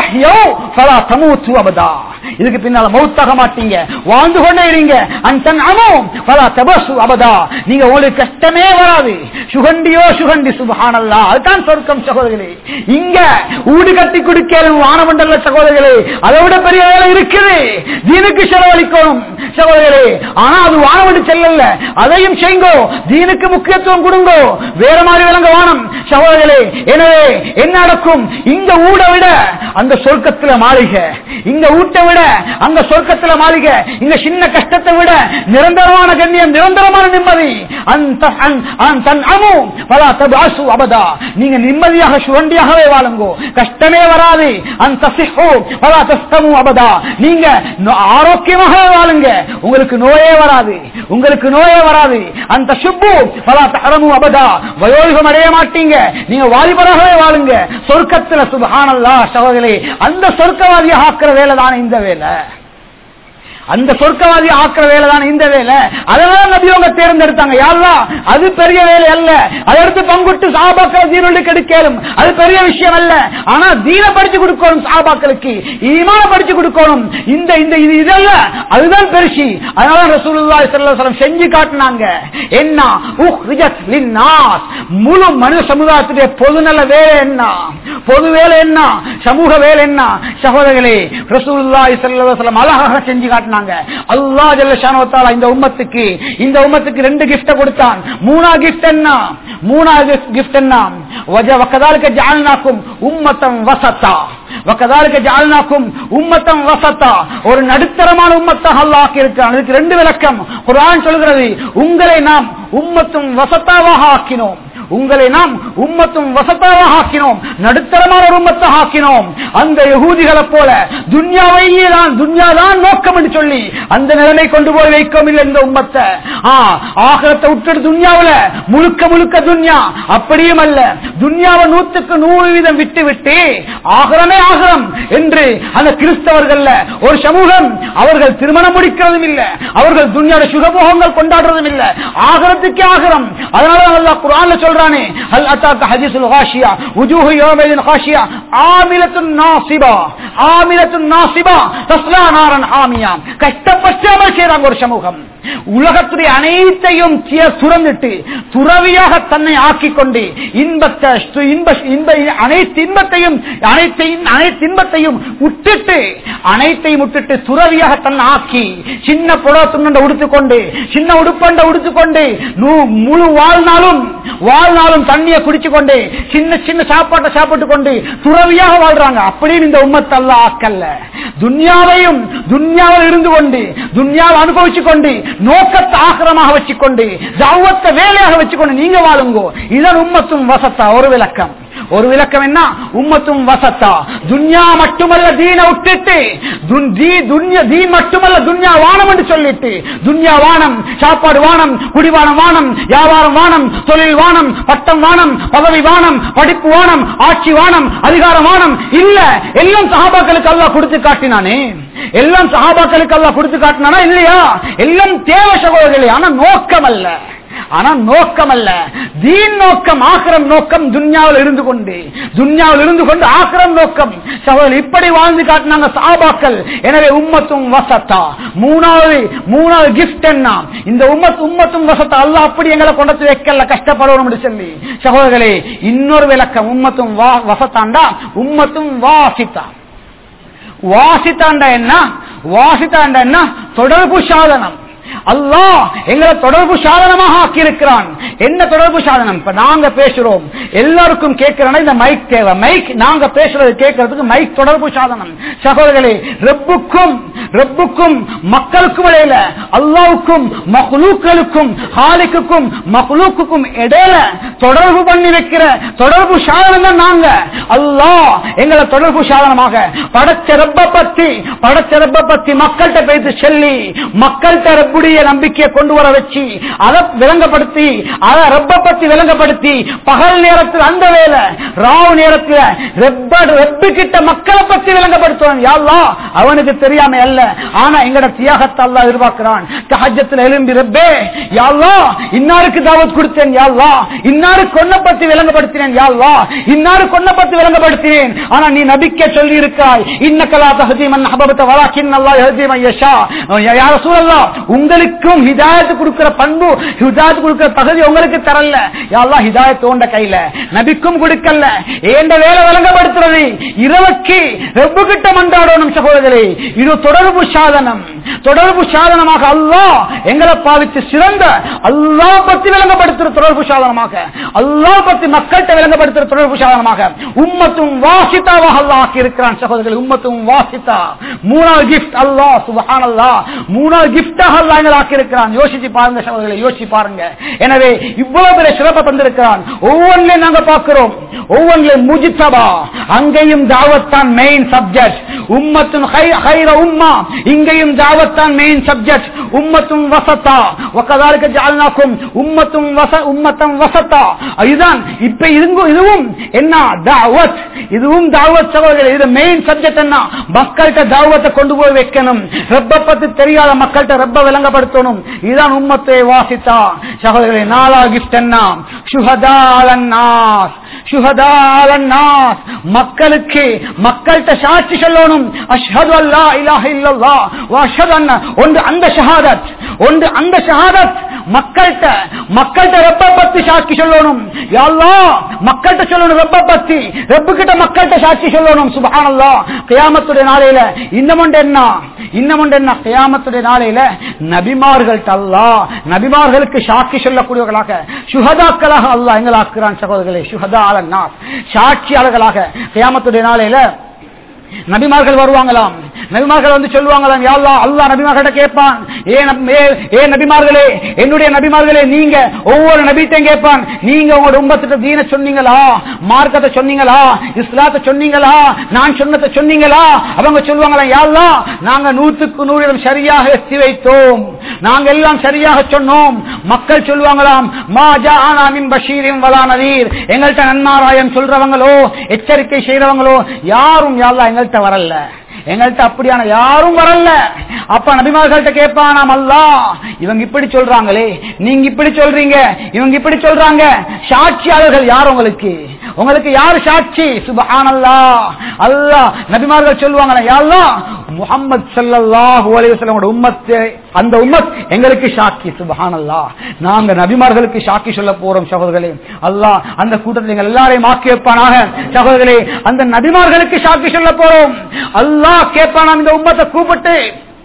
தமூத்து அபதா இதுக்கு பின்னால மௌத்தாக மாட்டீங்க வாழ்ந்து கொண்டே இருங்க அந்த அமோ பலா தபசு அபதா நீங்க உங்களுக்கு கஷ்டமே வராது சுகண்டியோ சுகண்டி சுபஹானல்லா அதுதான் சொர்க்கம் சகோதரர்களே இங்க ஊடு கட்டி குடிக்கலும் வானமண்டல சகோதரர்களே அதை விட பெரிய வேலை இருக்குது தீனுக்கு செலவழிக்கணும் சகோதரர்களே ஆனா அது வானவடி செல்லல அதையும் செய்யுங்கோ தீனுக்கு முக்கியத்துவம் கொடுங்கோ வேற மாதிரி விளங்க வானம் சகோதரர்களே எனவே என்ன நடக்கும் இங்க ஊட விட அந்த சொர்க்கத்துல மாளிகை இங்க ஊட்டை விட அங்க சொர்க்கத்துல மாளிகை இங்க சின்ன கஷ்டத்தை விட நிரந்தரமான கண்ணியம் நிரந்தரமான நிம்மதி அந்த அன்- அன் தன் அமு பலா தபாசு அபதா நீங்க நிம்மதியாக சுரண்டியாகவே வாழுங்கோ கஷ்டமே வராது அந்த சிஹு பலா தஸ்தமு அபதா நீங்க நோ- ஆரோக்கியமாகவே வாழுங்க உங்களுக்கு நோயே வராது உங்களுக்கு நோயே வராது அந்த சுப்பு பலா தரமு அபதா வயோயுகம் அடைய மாட்டீங்க நீங்க வாலிபராகவே வாழுங்க சொர்க்கத்துல சுபஹானல்லா சகோதரி அந்த சொர்க்கவாதியாக ஆக்குற வேலை தானே இந்த வேலை அந்த சொர்க்கவாதி ஆக்குற வேலை தான் இந்த வேலை அதனால நபி அவங்க தேர்ந்தெடுத்தாங்க யாரா அது பெரிய வேலை அல்ல அதை எடுத்து பங்குட்டு சாபாக்கள் தீனுள்ளி கெடுக்கலும் அது பெரிய விஷயம் அல்ல ஆனா தீன படிச்சு கொடுக்கணும் சாபாக்களுக்கு ஈமான படிச்சு கொடுக்கணும் இந்த இந்த இது இதல்ல அதுதான் பெருசி அதனால ரசூலுல்லாஹி ஸல்லல்லாஹு அலைஹி வஸல்லம் செஞ்சு காட்டினாங்க என்ன உஹ்ரிஜத் லின்னாஸ் முழு மனித சமுதாயத்துடைய பொதுநல வேலை என்ன பொது வேலை என்ன சமூக வேலை என்ன சகோதரர்களே ரசூலுல்லாஹி ஸல்லல்லாஹு அலைஹி வஸல்லம் அழகாக செஞ்சு காட்டினாங்க அல்லாஹ் ஜல்ல ஷானஹு வ தஆலா இந்த உம்மத்துக்கு இந்த உம்மத்துக்கு ரெண்டு கிஃப்ட் கொடுத்தான் மூணா கிஃப்ட் என்ன மூணா கிஃப்ட் என்ன வஜ வகதாலிக ஜஅல்னாக்கும் உம்மத்தம் வசத்தா வகதாலிக ஜஅல்னாக்கும் உம்மத்தம் வசத்தா ஒரு நடுத்தரமான உம்மத்தாக அல்லாஹ் ஆக்கி இருக்கிறான் இதுக்கு ரெண்டு விளக்கம் குர்ஆன் சொல்கிறது உங்களை நாம் உம்மத்தும் வசத்தாவாக ஆக்கினோம் உங்களை நாம் உம்மத்தும் வசத்தாக ஆக்கினோம் நடுத்தரமான ஒரு உம்மத்தாக ஆக்கினோம் அந்த யகூதிகளை போல துன்யாவையே தான் துன்யா தான் நோக்கம் என்று சொல்லி அந்த நிலைமை கொண்டு போய் வைக்கும் இல்லை இந்த உம்மத்தை ஆ, ஆகிரத்தை விட்டுட்டு துன்யாவுல முழுக்க முழுக்க துன்யா அப்படியும் அல்ல துன்யாவை நூத்துக்கு நூறு வீதம் விட்டு விட்டு ஆகரமே ஆகரம் என்று அந்த கிறிஸ்தவர்கள்ல ஒரு சமூகம் அவர்கள் திருமணம் முடிக்கிறதும் இல்லை அவர்கள் துன்யாவோட சுகபோகங்கள் கொண்டாடுறதும் இல்லை ஆகரத்துக்கே ஆகரம் அதனால அல்லாஹ் குர்ஆன்ல சொல்றானே ஹல் அத்தாக்க ஹதீஸுல் காஷியா வுஜூஹு யௌமைதின் காஷியா ஆமிலத்துன் நாசிபா ஆமிலத்துன் நாசிபா தஸ்லா நாரன் ஹாமியா கஷ்டப்பட்டு அமல் செய்றாங்க ஒரு சமூகம் உலகத்துடைய அனைத்தையும் தி- துறந்துட்டு துறவியாக தன்னை ஆக்கிக் கொண்டு இன்பத்தை சு- இன்ப இன்ப அனைத்து இன்பத்தையும் அனைத்தையும் அனைத்து இன்பத்தையும் விட்டுட்டு அனைத்தையும் விட்டுட்டு துறவியாக தன்னை ஆக்கி சின்ன புடவை துண்டை உடுத்துக்கொண்டு சின்ன உடுப்பண்டை உடுத்துக்கொண்டு நூ- முழு வாழ்நாளும் வாழ்நாளும் தண்ணியை குடிச்சு கொண்டு சின்ன சின்ன சாப்பாட்டை சாப்பிட்டு கொண்டு துறவியாக வாழ்றாங்க அப்படின்னு இந்த உம்மத்தல்ல ஆக்கல்ல துன்யாவையும் துன்யாவில் இருந்து கொண்டு துன்யாவை அனுபவிச்சு கொண்டு நோக்கத்தை ஆக்கிரமாக வச்சுக்கொண்டு தாவத்தை வேலையாக வச்சுக்கொண்டு நீங்க வாழுங்கோ இதன் உம்மத்தும் வசத்தா ஒரு விளக்கம் ஒரு விளக்கம் என்ன உம்மத்தும் வசத்தா துன்யா மட்டுமல்ல தீன விட்டுட்டு துன்- தீ- துன்யா- தீன் மட்டுமல்ல துன்யா வானம் என்று சொல்லிட்டு துன்யா வானம் சாப்பாடு வானம் குடிவானம் வானம் வியாபாரம் வானம் தொழில் வானம் பட்டம் வானம் பதவி வானம் படிப்பு வானம் ஆட்சி வானம் அதிகாரம் வானம் இல்ல எல்லாம் சஹாபாக்களுக்கு அல்லாஹ் கொடுத்து காட்டினானே எல்லாம் சஹாபாக்களுக்கு அல்லாஹ் கொடுத்து காட்டினானா இல்லையா எல்லாம் தேவை சகோதரர்களே ஆனா நோக்கம் அல்ல ஆனா நோக்கம் அல்ல தீன் நோக்கம் ஆக்கிரம் நோக்கம் துன்யாவில் இருந்து கொண்டு துன்யாவில் இருந்து கொண்டு ஆக்கிரம் நோக்கம் சகோதரர் இப்படி வாழ்ந்து காட்டினாங்க சாபாக்கள் எனவே உம்மத்தும் வசத்தா மூணாவது மூணாவது கிஃப்ட் என்ன இந்த உம்மத் உம்மத்தும் வசத்தா அல்லாஹ் அப்படி எங்களை கொண்டு வைக்கல கஷ்டப்படணும் என்று சொல்லி சகோதரர்களே இன்னொரு விளக்கம் உம்மத்தும் வா- வசத்தாண்டா உம்மத்தும் வாசித்தா வாசித்தாண்டா என்ன வாசித்தாண்டா என்ன தொடர்பு சாதனம் அல்லாஹ் எங்களை தொடர்பு சாதனமாக ஆக்கியிருக்கிறான் என்ன தொடர்பு சாதனம் இப்ப நாங்க பேசுறோம் எல்லாருக்கும் கேட்கிறோம்னா இந்த மைக் தேவை மைக் நாங்க பேசுறது கேட்கறதுக்கு மைக் தொடர்பு சாதனம் சகோதரர்களே ரெப்புக்கும் ரெப்புக்கும் மக்களுக்கும் இடையில அல்லாவுக்கும் மஹ்லூக்களுக்கும் ஹாலிக்குக்கும் மஹ்லூக்குக்கும் இடையில தொடர்பு பண்ணி வைக்கிற தொடர்பு சாதனம் தான் நாங்க அல்லாஹ் எங்களை தொடர்பு சாதனமாக படைச்ச ரப்ப பத்தி படைச்ச ரப்ப பத்தி மக்கள்கிட்ட பேசி சொல்லி மக்கள்கிட்ட ரப்புடைய நம்பிக்கையை கொண்டு வர வச்சு அதை விளங்கப்படுத்தி அதை ரப்ப பத்தி விளங்கப்படுத்தி பகல் நேரத்தில் அந்த வேலை ராவு நேரத்தில் ரெப்ப ரெப்பு கிட்ட மக்களை பத்தி விளங்கப்படுத்துவான் யாழ்லா அவனுக்கு தெரியாம அல்ல ஆனா எங்கட தியாகத்தை அல்லாஹ் எதிர்பார்க்கிறான் தஹஜத்துல எழும்பி ரப்பே யாழ்லா இன்னாருக்கு தாவத் கொடுத்தேன் யாழ்லா இன்னாரு கொன்ன பத்தி விளங்கப்படுத்தினேன் யாழ்லா இன்னாரு கொன்ன பத்தி விளங்கப்படுத்தினேன் ஆனா நீ நபிக்க சொல்லி இருக்காய் இன்னக்கலா தஹதீமன் அஹபபத வலாக்கின் அல்லாஹ் யஹதீமன் யஷா யார சூழல்லா உங்களுக்கும் ஹிதாயத்து கொடுக்கிற பண்பு ஹிதாயத்து கொடுக்கிற தகுதி உங்களுக்கு தரல யாழ்லா ஹிதாயத்து உண்ட கையில நபிக்கும் கொடுக்கல ஏண்ட வேலை விளங்கப்படுத்துறது இரவுக்கு ரெப்பு கிட்ட மன்றாடணும் சகோதரே இது தொடர்பு சாதனம் தொடர்பு சாதனமாக அல்லாஹ் எங்களை பாவித்து சிறந்த அல்லாஹ் பத்தி விளங்கப்படுத்துற தொடர்பு சாதனமாக அல்லாஹ் பத்தி மக்கள்கிட்ட விளங்கப்படுத்துற தொடர்பு சாதனமாக உம்மத்தும் வாசித்தாவாக அல்லாஹ் ஆக்கி இருக்கிறான் சகோதரர்கள் உம்மத்தும் வாசித்தா மூணாவது கிஃப்ட் அல்லாஹ் சுபஹான் அல்லாஹ் மூணாவது கிஃப்டாக அல்லாஹ் எங்களை ஆக்கி இருக்கிறான் யோசிச்சு பாருங்க சகோதரர்களை யோசிச்சு பாருங்க எனவே இவ்வளவு பெரிய சிறப்பை தந்திருக்கிறான் ஒவ்வொன்றையும் நாங்க பார்க்கிறோம் ஒவ்வொன்றிலும் முஜித்தபா அங்கேயும் தாவத்தான் மெயின் சப்ஜெக்ட் உம்மத்தும் ஹைர உம்மா இங்கேயும் தாவத்தான் மெயின் சப்ஜெக்ட் உம்மத்தும் வசத்தா ஒக்கதாருக்கு ஜால்னாக்கும் உம்மத்தும் வச உம்மத்தம் வசத்தா இதுதான் இப்ப இதுவும் இதுவும் என்ன தாவத் இதுவும் தாவத் சகோதரர்கள் இது மெயின் சப்ஜெக்ட் என்ன மக்கள்கிட்ட தாவத்தை கொண்டு போய் வைக்கணும் ரப்ப பத்தி தெரியாத மக்கள்கிட்ட ரப்ப விளங்கப்படுத்தணும் இதுதான் உம்மத்தை வாசித்தா சகோதரர்களே நாலா கிஃப்ட் என்ன சுஹதா அலன்னாஸ் சுஹதா அலன்னாஸ் மக்களுக்கு மக்கள்கிட்ட சாட்சி சொல்லணும் அஷ்ஹது அல்லா இலாஹ இல்லல்லாஹ் வ அஷ்ஹது அன்ன ஒன்று அந்த ஷஹாதத் ஒன்று அந்த ஷஹாதத் மக்கள்கிட்ட மக்கள்கிட்ட ரப்ப பத்தி சாட்சி சொல்லணும் யா அல்லாஹ் மக்கள்கிட்ட சொல்லணும் ரப்ப பத்தி ரப்பு கிட்ட மக்கள்கிட்ட சாட்சி சொல்லணும் சுபஹானல்லாஹ் கியாமத்துடைய நாளையில இன்னும் ஒன்று என்ன இன்னும் ஒன்று என்ன கியாமத்துடைய நாளையில நபிமார்கள்ட்ட அல்லாஹ் நபிமார்களுக்கு சாட்சி சொல்லக்கூடியவர்களாக சுஹதாக்களாக அல்லாஹ் எங்களாக்குறான் சகோதரர்களே சுஹதா அலன்னாஸ் சாட்சியாளர்களாக கியாமத்துடைய நாளையில நபிமார்கள் வருவாங்களாம் நபிமார்கள் வந்து சொல்லுவாங்களாம் யாழ்லா அல்லா நபிமார்கிட்ட கேட்பான் ஏன் ஏன் நபிமார்களே என்னுடைய நபிமார்களே நீங்க ஒவ்வொரு நபிட்டையும் கேட்பான் நீங்க உங்களோட உம்பத்திட்ட தீன சொன்னீங்களா மார்க்கத்தை சொன்னீங்களா இஸ்லாத்தை சொன்னீங்களா நான் சொன்னதை சொன்னீங்களா அவங்க சொல்லுவாங்களாம் யாழ்லா நாங்க நூற்றுக்கு நூறு சரியாக எத்தி வைத்தோம் நாங்க எல்லாம் சரியாக சொன்னோம் மக்கள் சொல்லுவாங்களாம் மா ஜானா மின் பஷீரின் வலா நதீர் எங்கள்கிட்ட நன்மாராயம் சொல்றவங்களோ எச்சரிக்கை செய்யறவங்களோ யாரும் யாழ்லா எங்கள்கிட்ட வரல எங்கள்கிட்ட அப்படியான யாரும் வரல அப்ப நபிமார்கள்ட்ட கேட்பானாம் அல்லா இவங்க இப்படி சொல்றாங்களே நீங்க இப்படி சொல்றீங்க இவங்க இப்படி சொல்றாங்க சாட்சியாளர்கள் யார் உங்களுக்கு உங்களுக்கு யாரு சாட்சி சுபஹானல்லா அல்லா நபிமார்கள் சொல்லுவாங்களே யாருலா முகமது சல்லாஹூ அலைவசலமோட உம்மத்து அந்த உம்மத் எங்களுக்கு சாட்சி சுபஹானல்லா நாங்க நபிமார்களுக்கு சாட்சி சொல்ல போறோம் சகோதரர்களே அல்லாஹ் அந்த கூட்டத்தில் எங்கள் எல்லாரையும் ஆக்கி வைப்பானாக சகோதரர்களே அந்த நபிமார்களுக்கு சாட்சி சொல்ல போறோம் அல்லாஹ் கேட்பானா இந்த உம்மத்தை கூப்பிட்டு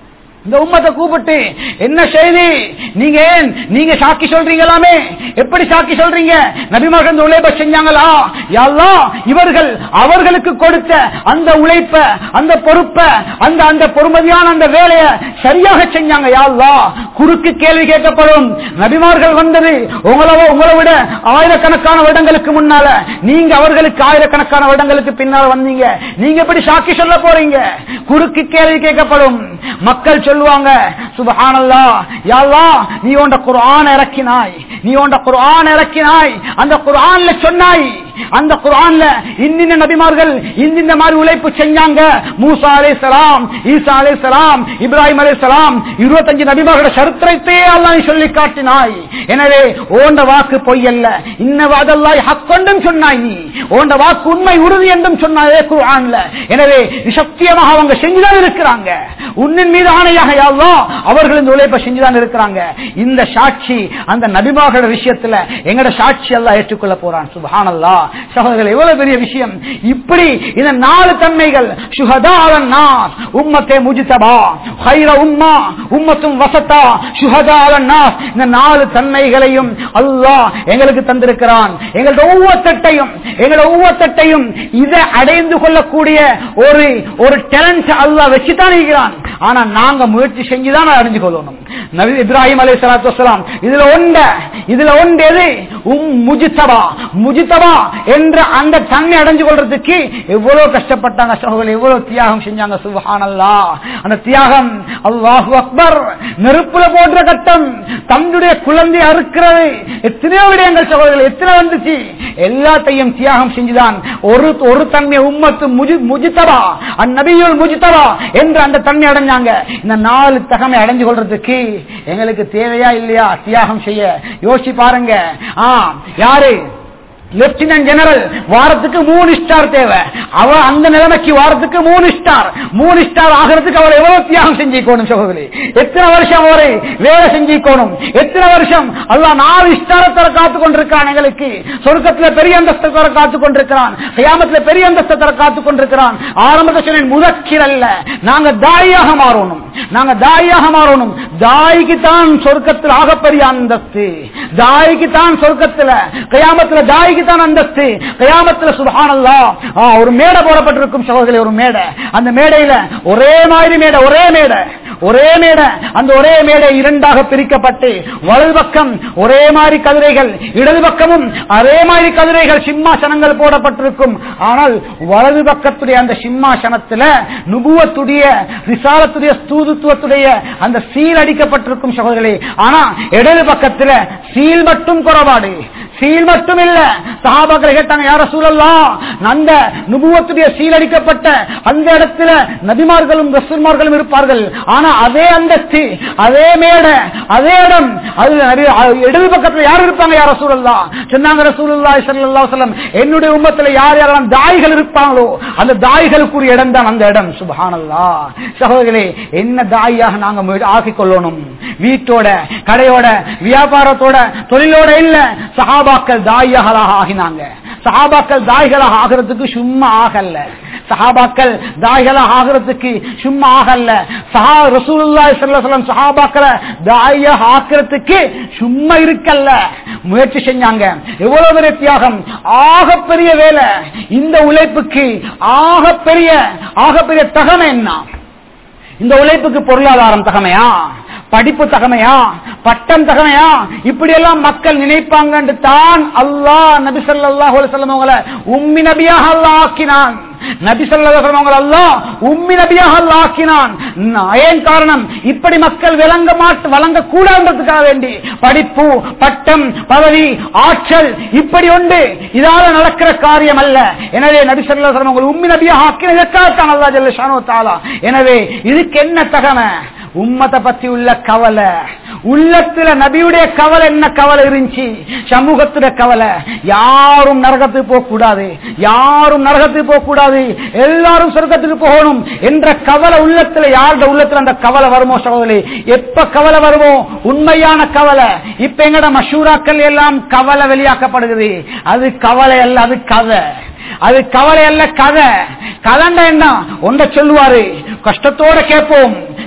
இந்த உம்மத்தை கூப்பிட்டு என்ன செய்தி நீங்க ஏன் நீங்க சாக்கி சொல்றீங்களாமே எப்படி சாக்கி சொல்றீங்க நபிமார்கள் இந்த உழைப்ப செஞ்சாங்களா யாழ்லா இவர்கள் அவர்களுக்கு கொடுத்த அந்த உழைப்ப அந்த பொறுப்ப அந்த அந்த பொறுமதியான அந்த வேலையை சரியாக செஞ்சாங்க யாழ்லா குறுக்கு கேள்வி கேட்கப்படும் நபிமார்கள் வந்தது உங்களவோ உங்களை விட ஆயிரக்கணக்கான வருடங்களுக்கு முன்னால நீங்க அவர்களுக்கு ஆயிரக்கணக்கான வருடங்களுக்கு பின்னால் வந்தீங்க நீங்க எப்படி சாக்கி சொல்ல போறீங்க குறுக்கு கேள்வி கேட்கப்படும் மக்கள் சொல்லுவாங்க சுபஹானல்லா யாழ்லா நீ உண்ட குர்ஆன் இறக்கினாய் நீ உண்ட குர்ஆன் இறக்கினாய் அந்த குர்ஆன்ல சொன்னாய் அந்த குர்ஆன்ல இன்னின்ன நபிமார்கள் இந்த மாதிரி உழைப்பு செஞ்சாங்க மூசா அலை சலாம் ஈசா அலை சலாம் இப்ராஹிம் அலை சலாம் இருபத்தஞ்சு நபிமார்களோட சரித்திரத்தையே அல்லாஹ் சொல்லி காட்டினாய் எனவே ஓண்ட வாக்கு பொய் அல்ல இன்ன வாதல்லாய் ஹக்கொண்டும் சொன்னாய் நீ ஓண்ட வாக்கு உண்மை உறுதி என்றும் சொன்னாயே குர்ஆன்ல எனவே சத்தியமாக அவங்க செஞ்சுதான் இருக்கிறாங்க உன்னின் மீது ஆணையாக யாவோ அவர்கள் இந்த உழைப்பை செஞ்சுதான் இருக்கிறாங்க இந்த சாட்சி அந்த நபிமார்களோட விஷயத்துல எங்கட சாட்சி எல்லாம் ஏற்றுக்கொள்ள போறான் சுபஹானல்லா சகோதரர்கள் எவ்வளவு பெரிய விஷயம் இப்படி இந்த நாலு தன்மைகள் சுஹதாலன் நாஸ் உம்மத்தே முஜிதபா ஹைர உம்மா உம்மத்தும் வசத்தா சுஹதாலன் நாஸ் இந்த நாலு தன்மைகளையும் அல்லாஹ் எங்களுக்கு தந்திருக்கிறான் எங்களோட ஒவ்வொருத்தட்டையும் எங்களோட ஒவ்வொருத்தட்டையும் இதை அடைந்து கொள்ளக்கூடிய ஒரு ஒரு டேலண்ட் அல்லாஹ் வச்சுதான் இருக்கிறான் ஆனா நாங்க முயற்சி செஞ்சுதான் அதை அறிஞ்சு கொள்ளணும் நபி இப்ராஹிம் அலை சலாத்து வசலாம் இதுல ஒண்ட இதுல ஒன்று எது உம் முஜித்தபா முஜித்தபா என்ற அந்த தன்மை அடைஞ்சு கொள்றதுக்கு எவ்வளவு கஷ்டப்பட்டாங்க சகோதரர்கள் எவ்வளவு தியாகம் செஞ்சாங்க சுபஹானல்லா அந்த தியாகம் அல்லாஹு அக்பர் நெருப்புல போன்ற கட்டம் தன்னுடைய குழந்தை அறுக்கிறது எத்தனையோ விடயங்கள் சகோதரர்கள் எத்தனை வந்துச்சு எல்லாத்தையும் தியாகம் செஞ்சுதான் ஒரு ஒரு தன்மை உம்மத்து முஜி முஜித்தபா அந்நபியுல் முஜித்தபா என்று அந்த தன்மை அடைஞ்சாங்க இந்த நாலு தகமை அடைஞ்சு கொள்றதுக்கு எங்களுக்கு தேவையா இல்லையா தியாகம் செய்ய யோசிச்சு பாருங்க ஆ யாரு லெப்டினன்ட் ஜெனரல் வாரத்துக்கு மூணு ஸ்டார் தேவை அவ அந்த நிலைமைக்கு வாரத்துக்கு மூணு ஸ்டார் மூணு ஸ்டார் ஆகிறதுக்கு அவர் எவ்வளவு தியாகம் செஞ்சுக்கணும் சகோதரி எத்தனை வருஷம் அவரை வேலை செஞ்சுக்கணும் எத்தனை வருஷம் அல்ல நாலு ஸ்டாரத்தர காத்து கொண்டிருக்கான் எங்களுக்கு சொர்க்கத்துல பெரிய அந்தஸ்தை தர காத்து கொண்டிருக்கிறான் கயாமத்துல பெரிய அந்தஸ்தை தர காத்து கொண்டிருக்கிறான் ஆரம்பத்தை சொன்னேன் முதக்கிர் அல்ல நாங்க தாயாக மாறணும் நாங்க தாயாக மாறணும் தாய்க்கு தான் சொர்க்கத்தில் ஆகப்பெரிய அந்தஸ்து தாய்க்கு தான் சொர்க்கத்துல கயாமத்துல தாய்க்கு தான் அந்தஸ்து கயாமத்துல சுபஹானல்லா ஆ, ஒரு மேடை போடப்பட்டிருக்கும் சகோதரி ஒரு மேடை அந்த மேடையில ஒரே மாதிரி மேடை ஒரே மேடை ஒரே மேடை அந்த ஒரே மேடை இரண்டாக பிரிக்கப்பட்டு வலது பக்கம் ஒரே மாதிரி கதிரைகள் இடது பக்கமும் அதே மாதிரி கதிரைகள் சிம்மாசனங்கள் போடப்பட்டிருக்கும் ஆனால் வலது பக்கத்துடைய அந்த சிம்மாசனத்துல நுபுவத்துடைய விசாலத்துடைய ஸ்தூதுத்துவத்துடைய அந்த சீல் அடிக்கப்பட்டிருக்கும் சகோதரர்களே ஆனா இடது பக்கத்துல சீல் மட்டும் குறைபாடு சீல் மட்டும் இல்ல சஹாபாக்கள் கேட்டாங்க யார சூழல்லாம் அந்த நுபுவத்துடைய சீல் அடிக்கப்பட்ட அந்த இடத்துல நபிமார்களும் ரசூல்மார்களும் இருப்பார்கள் ஆனா அதே அந்தஸ்து அதே மேடை அதே இடம் அதுல நபி- அ- இடது பக்கத்துல யார் இருப்பாங்க யார சூழல்லா சொன்னாங்க ரசூலுல்லா ஸல்லல்லாஹு அலைஹி வஸல்லம் என்னுடைய உம்மத்துல யார் யாரெல்லாம் தாய்கள் இருப்பாங்களோ அந்த தாய்களுக்குரிய இடம் தான் அந்த இடம் சுபஹானல்லா சகோதரர்களே என்ன தாயாக நாங்க முயற்சி- ஆக்கிக் கொள்ளணும் வீட்டோட கடையோட வியாபாரத்தோட தொழிலோட இல்ல சஹாபாக்கள் தாய்களாக ஆகினாங்க சஹாபாக்கள் தாய்களாக ஆகிறதுக்கு சும்மா ஆகல சஹாபாக்கள் தாய்களாக ஆகிறதுக்கு சும்மா ஆகல சஹா ரசூலுல்லாஹி ஸல்லல்லாஹு அலைஹி வஸல்லம் சஹாபாக்களை தாயாக ஆக்கிறதுக்கு சும்மா இருக்கல்ல முயற்சி செஞ்சாங்க எவ்வளவு பெரிய தியாகம் ஆகப்பெரிய வேலை இந்த உழைப்புக்கு ஆகப்பெரிய ஆகப்பெரிய தகமை என்ன இந்த உழைப்புக்கு பொருளாதாரம் தகமையா படிப்பு தகமையா பட்டம் தகமையா இப்படி எல்லாம் மக்கள் நினைப்பாங்கன்னு தான் அல்லாஹ் நபி ஸல்லல்லாஹு அலைஹி வஸல்லம் அவங்கள உம்மி நபியாக அல்லாஹ் ஆக்கினான் நபி ஸல்லல்லாஹு அலைஹி வஸல்லம் அவங்கள அல்லாஹ் உம்மி நபியாக அல்லாஹ் ஆக்கினான் ந- ஏன் காரணம் இப்படி மக்கள் விளங்க மாட்டு வழங்க கூடாதுன்றதுக்காக வேண்டி படிப்பு பட்டம் பதவி ஆற்றல் இப்படி உண்டு இதால நடக்கிற காரியம் அல்ல எனவே நபி ஸல்லல்லாஹு அலைஹி வஸல்லம் அவங்களை உம்மி நபியாக ஆக்கின இதற்காகத்தான் அல்லாஹ் ஜல்ல ஷானு தஆலா எனவே இதுக்கு என்ன தகமை உம்மத்தை பத்தி உள்ள கவலை உள்ளத்துல நபியுடைய கவலை என்ன கவலை இருந்துச்சு சமூகத்துடைய கவலை யாரும் நரகத்துக்கு போக கூடாது யாரும் நரகத்துக்கு போக கூடாது எல்லாரும் சொர்க்கத்துக்கு போகணும் என்ற கவலை உள்ளத்துல யாருடைய உள்ளத்துல அந்த கவலை வருமோ சகோதரி எப்ப கவலை வருமோ உண்மையான கவலை இப்ப எங்கட மஷூராக்கள் எல்லாம் கவலை வெளியாக்கப்படுகிறது அது கவலை அல்ல அது கதை அது கவலை அல்ல கதை கலண்ட என்ன ஒன்றை சொல்லுவாரு கஷ்டத்தோட கேட்போம்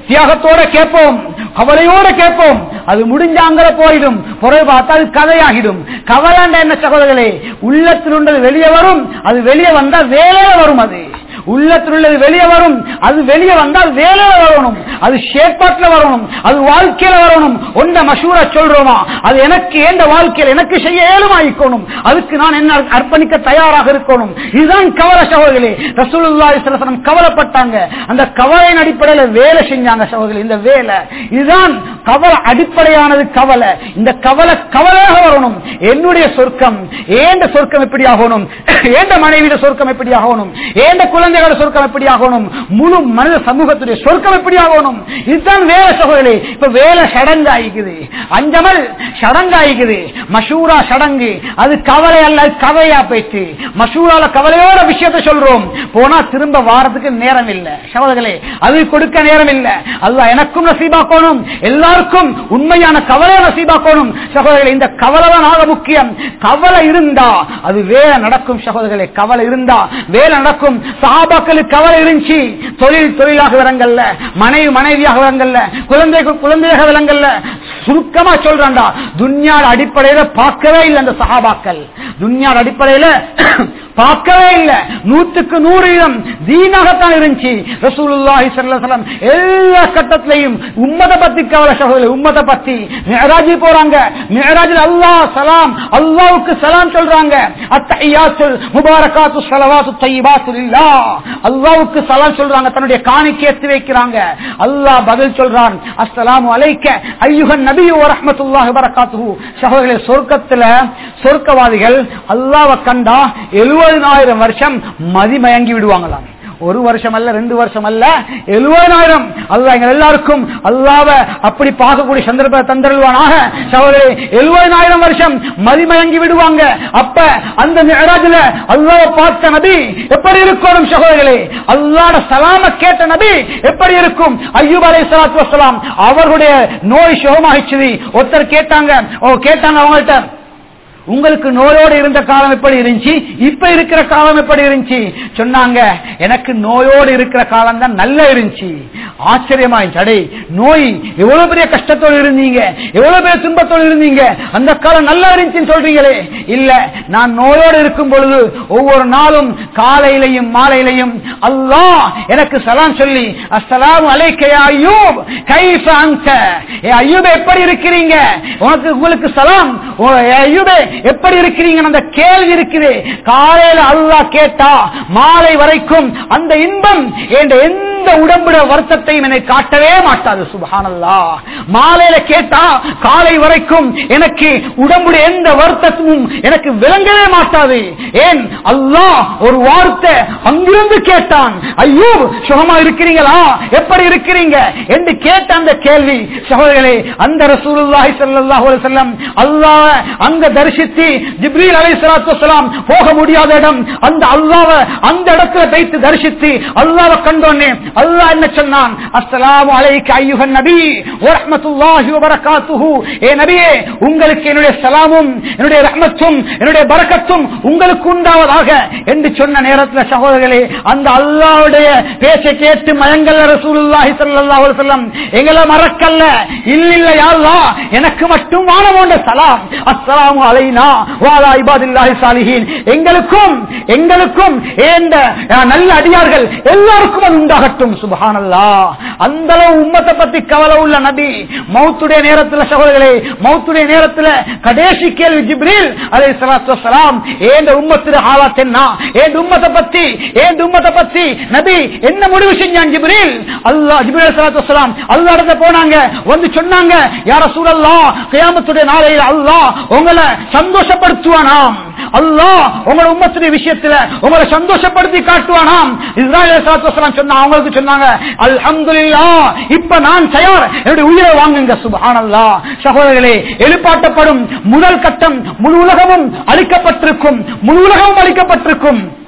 தியாகத்தோட கேட்போம் கவலையோட கேட்போம் அது முடிஞ்சாங்கிற போயிடும் பிறகு பார்த்தா அது கதையாகிடும் கவலைண்ட என்ன சகோதரர்களே உள்ளத்தில் உள்ளது வெளியே வரும் அது வெளியே வந்தா வேலையில வரும் அது உள்ளத்தில் உள்ளது வெளியே வரும் அது வெளியே வந்தால் வேலையில வரணும் அது ஷேப்பாட்டில் வரணும் அது வாழ்க்கையில வரணும் ஒன்ற மஷூரா சொல்றோமா அது எனக்கு ஏண்ட வாழ்க்கையில் எனக்கு செய்ய ஏழுமாயிக்கணும் அதுக்கு நான் என்ன அர்ப்பணிக்க தயாராக இருக்கணும் இதுதான் கவலை சகோதரர்களே ரசூலுல்லாஹி ஸல்லல்லாஹு கவலைப்பட்டாங்க அந்த கவலையின் அடிப்படையில் வேலை செஞ்சாங்க சகோதரர்களே இந்த வேலை இதுதான் கவலை அடிப்படையானது கவலை இந்த கவலை கவலையாக வரணும் என்னுடைய சொர்க்கம் ஏண்ட சொர்க்கம் எப்படி ஆகணும் ஏண்ட மனைவியிட சொர்க்கம் எப்படி ஆகணும் ஏண்ட குழந்தைகளோட சொர்க்கம் எப்படி ஆகணும் முழு மனித சமூகத்துடைய சொர்க்கம் எப்படி ஆகணும் இதுதான் வேலை சகோதரே இப்ப வேலை சடங்காயிக்குது அஞ்சமல் சடங்காயிக்குது மஷூரா சடங்கு அது கவலை அல்ல அது கதையா போயிட்டு மஷூரால கவலையோட விஷயத்தை சொல்றோம் போனா திரும்ப வாரத்துக்கு நேரம் இல்ல சகோதரர்களே அது கொடுக்க நேரம் இல்ல அல்ல எனக்கும் நசீபாக்கணும் எல்லாருக்கும் உண்மையான கவலை நசீபாக்கணும் சகோதரர்களே இந்த கவலை தான் ஆக முக்கியம் கவலை இருந்தா அது வேலை நடக்கும் சகோதரர்களே கவலை இருந்தா வேலை நடக்கும் சாபாக்களுக்கு கவலை இருந்துச்சு தொழில் தொழிலாக விளங்கல்ல மனைவி மனைவியாக விளங்கல்ல குழந்தை குழந்தையாக விளங்கல்ல சுருக்கமா சொல்றாண்டா துன்யாட அடிப்படையில பார்க்கவே இல்லை அந்த சகாபாக்கள் துன்யாட அடிப்படையில பார்க்கவே இல்லை நூற்றுக்கு நூறு வீதம் தீனாகத்தான் இருந்துச்சு ரசூலுல்லாஹி ஸல்லல்லாஹு எல்லா கட்டத்திலையும் உம்மத பத்தி கவலை சகோதரி உம்மத பத்தி மிஹராஜி போறாங்க மிஹராஜில் அல்லாஹ் சலாம் அல்லாஹ்வுக்கு சலாம் சொல்றாங்க அத்தஹியாத்துல் முபாரகாத்து ஸலவாத்து தய்யிபாத்து லில்லாஹ் அல்லாஹ்வுக்கு சலாம் சொல்றாங்க தன்னுடைய காணிக்கை ஏத்தி வைக்கிறாங்க அல்லாஹ் பதில் சொல்றான் அஸ்ஸலாமு அலைக்க ஐயுகன் நபி வ ரஹ்மத்துல்லாஹி வ பரகாத்துஹு சகோதரர்களே சொர்க்கத்துல சொர்க்கவாதிகள் அல்லாஹ்வை கண்டா எழுபதினாயிரம் வருஷம் மதிமயங்கி விடுவாங்களாம் ஒரு வருஷம் அல்ல ரெண்டு வருஷம் அல்ல எழுபதாயிரம் அல்லா எங்க எல்லாருக்கும் அல்லாவ அப்படி பார்க்கக்கூடிய சந்தர்ப்ப தந்தருவானாக சகோதரி எழுபதாயிரம் வருஷம் மதிமயங்கி விடுவாங்க அப்ப அந்த மேராஜில அல்லாவ பார்த்த நபி எப்படி இருக்கணும் சகோதரிகளே அல்லாட சலாம கேட்ட நபி எப்படி இருக்கும் ஐயூப் அலை சலாத்து வசலாம் அவர்களுடைய நோய் சுகமாகிச்சுது ஒருத்தர் கேட்டாங்க ஓ கேட்டாங்க அவங்கள்ட்ட உங்களுக்கு நோயோடு இருந்த காலம் எப்படி இருந்துச்சு இப்ப இருக்கிற காலம் எப்படி இருந்துச்சு சொன்னாங்க எனக்கு நோயோடு இருக்கிற காலம் தான் நல்லா இருந்துச்சு ஆச்சரியமாயிடுச்சு அடே நோய் எவ்வளவு பெரிய கஷ்டத்தோடு இருந்தீங்க எவ்வளவு பெரிய துன்பத்தோடு இருந்தீங்க அந்த காலம் நல்லா இருந்துச்சுன்னு சொல்றீங்களே இல்ல நான் நோயோடு இருக்கும் பொழுது ஒவ்வொரு நாளும் காலையிலையும் மாலையிலையும் அல்லாஹ் எனக்கு சலாம் சொல்லி அஸ்ஸலாம் அலைக்கையா ஐயூப் கைஃப அங்க ஏ ஐயூபே எப்படி இருக்கிறீங்க உனக்கு உங்களுக்கு சலாம் ஓ, ஏ ஐயூபே எப்படி இருக்கிறீங்க அந்த கேள்வி இருக்குது காலையில அல்லாஹ் கேட்டா மாலை வரைக்கும் அந்த இன்பம் என்ற எந்த உடம்புட வருத்தத்தையும் என்னை காட்டவே மாட்டாது சுபஹானல்லா மாலையில கேட்டா காலை வரைக்கும் எனக்கு உடம்புடைய எந்த வருத்தமும் எனக்கு விளங்கவே மாட்டாது ஏன் அல்லாஹ் ஒரு வார்த்தை அங்கிருந்து கேட்டான் ஐயோ சுகமா இருக்கிறீங்களா எப்படி இருக்கிறீங்க என்று கேட்ட அந்த கேள்வி சகோதரர்களே அந்த ரசூலுல்லாஹி ஸல்லல்லாஹு அலைஹி வஸல்லம் அல்லாஹ் அங்க தரிசித்து ஜிப்ரீல் அலைஹிஸ்ஸலாத்து வஸலாம் போக முடியாத இடம் அந்த அல்லாஹ்வை அந்த இடத்துல வைத்து தரிசித்து அல்லாஹ்வை கண்டோனே அல்லாஹ் என்ன சொன்னான் அஸ்ஸலாமு அலைக்க ஐயுஹன் நபி வ ரஹ்மத்துல்லாஹி வ பரகாத்துஹு ஏ நபியே உங்களுக்கு என்னுடைய சலாமும் என்னுடைய ரஹ்மத்தும் என்னுடைய பரக்கத்தும் உங்களுக்கு உண்டாவதாக என்று சொன்ன நேரத்தில் சகோதரர்களே அந்த அல்லாஹ்வுடைய பேச்சை கேட்டு மயங்கல்ல ரசூலுல்லாஹி ஸல்லல்லாஹு அலைஹி வஸல்லம் எங்களை மறக்கல்ல இல்ல இல்ல யா அல்லாஹ் எனக்கு மட்டும் வானமோண்ட சலாம் அஸ்ஸலாமு அலைனா வாலா இபாதில்லாஹி சாலிஹீன் எங்களுக்கும் எங்களுக்கும் ஏந்த அஹ், நல்ல அடியார்கள் எல்லாருக்கும் அது உண்டாகட்டும் சுபஹானல்லாஹ் அந்த அளவு உம்மத்தை பத்தி கவலை உள்ள நபி மௌத்துடைய நேரத்துல சகோதரர்களே மௌத்துடைய நேரத்துல கடைசி கேள்வி ஜிப்ரீல் அலைஹிஸ்ஸலாத்து வஸ்ஸலாம் ஏந்த உம்மத்துடைய ஹாலாத் என்ன ஏந்த உம்மத்தை பத்தி ஏந்த உம்மத்தை பத்தி நபி என்ன முடிவு செஞ்சான் ஜிப்ரீல் அல்லாஹ் ஜிப்ரீல் அலைஹிஸ்ஸலாத்து வஸ்ஸலாம் அல்லாஹ் இடத்துல போனாங்க வந்து சொன்னாங்க யார சூழல்லா கியாமத்துடைய நாளையில் அல்லாஹ் உங்களை சந்தோஷப்படுத்துவானாம் அல்லாஹ் உங்களோட உம்மத்துடைய விஷயத்துல உங்களை சந்தோஷப்படுத்தி காட்டுவானாம் இஸ்ராயல் அலைஹிஸ்ஸலாத்து வஸ்ஸலாம் சொன்னா அவங்களுக்கு சொன்னாங்க அல்ஹம்துலில்லாஹ் இப்ப நான் தயார் என்னுடைய உயிரை வாங்குங்க சுப்ஹானல்லாஹ் சகோதரர்களே எழுப்பாட்டப்படும் முதல் கட்டம் முழு உலகமும் அளிக்கப்பட்டிருக்கும் முழு உலகமும் அளிக்கப்பட்டிருக்கும்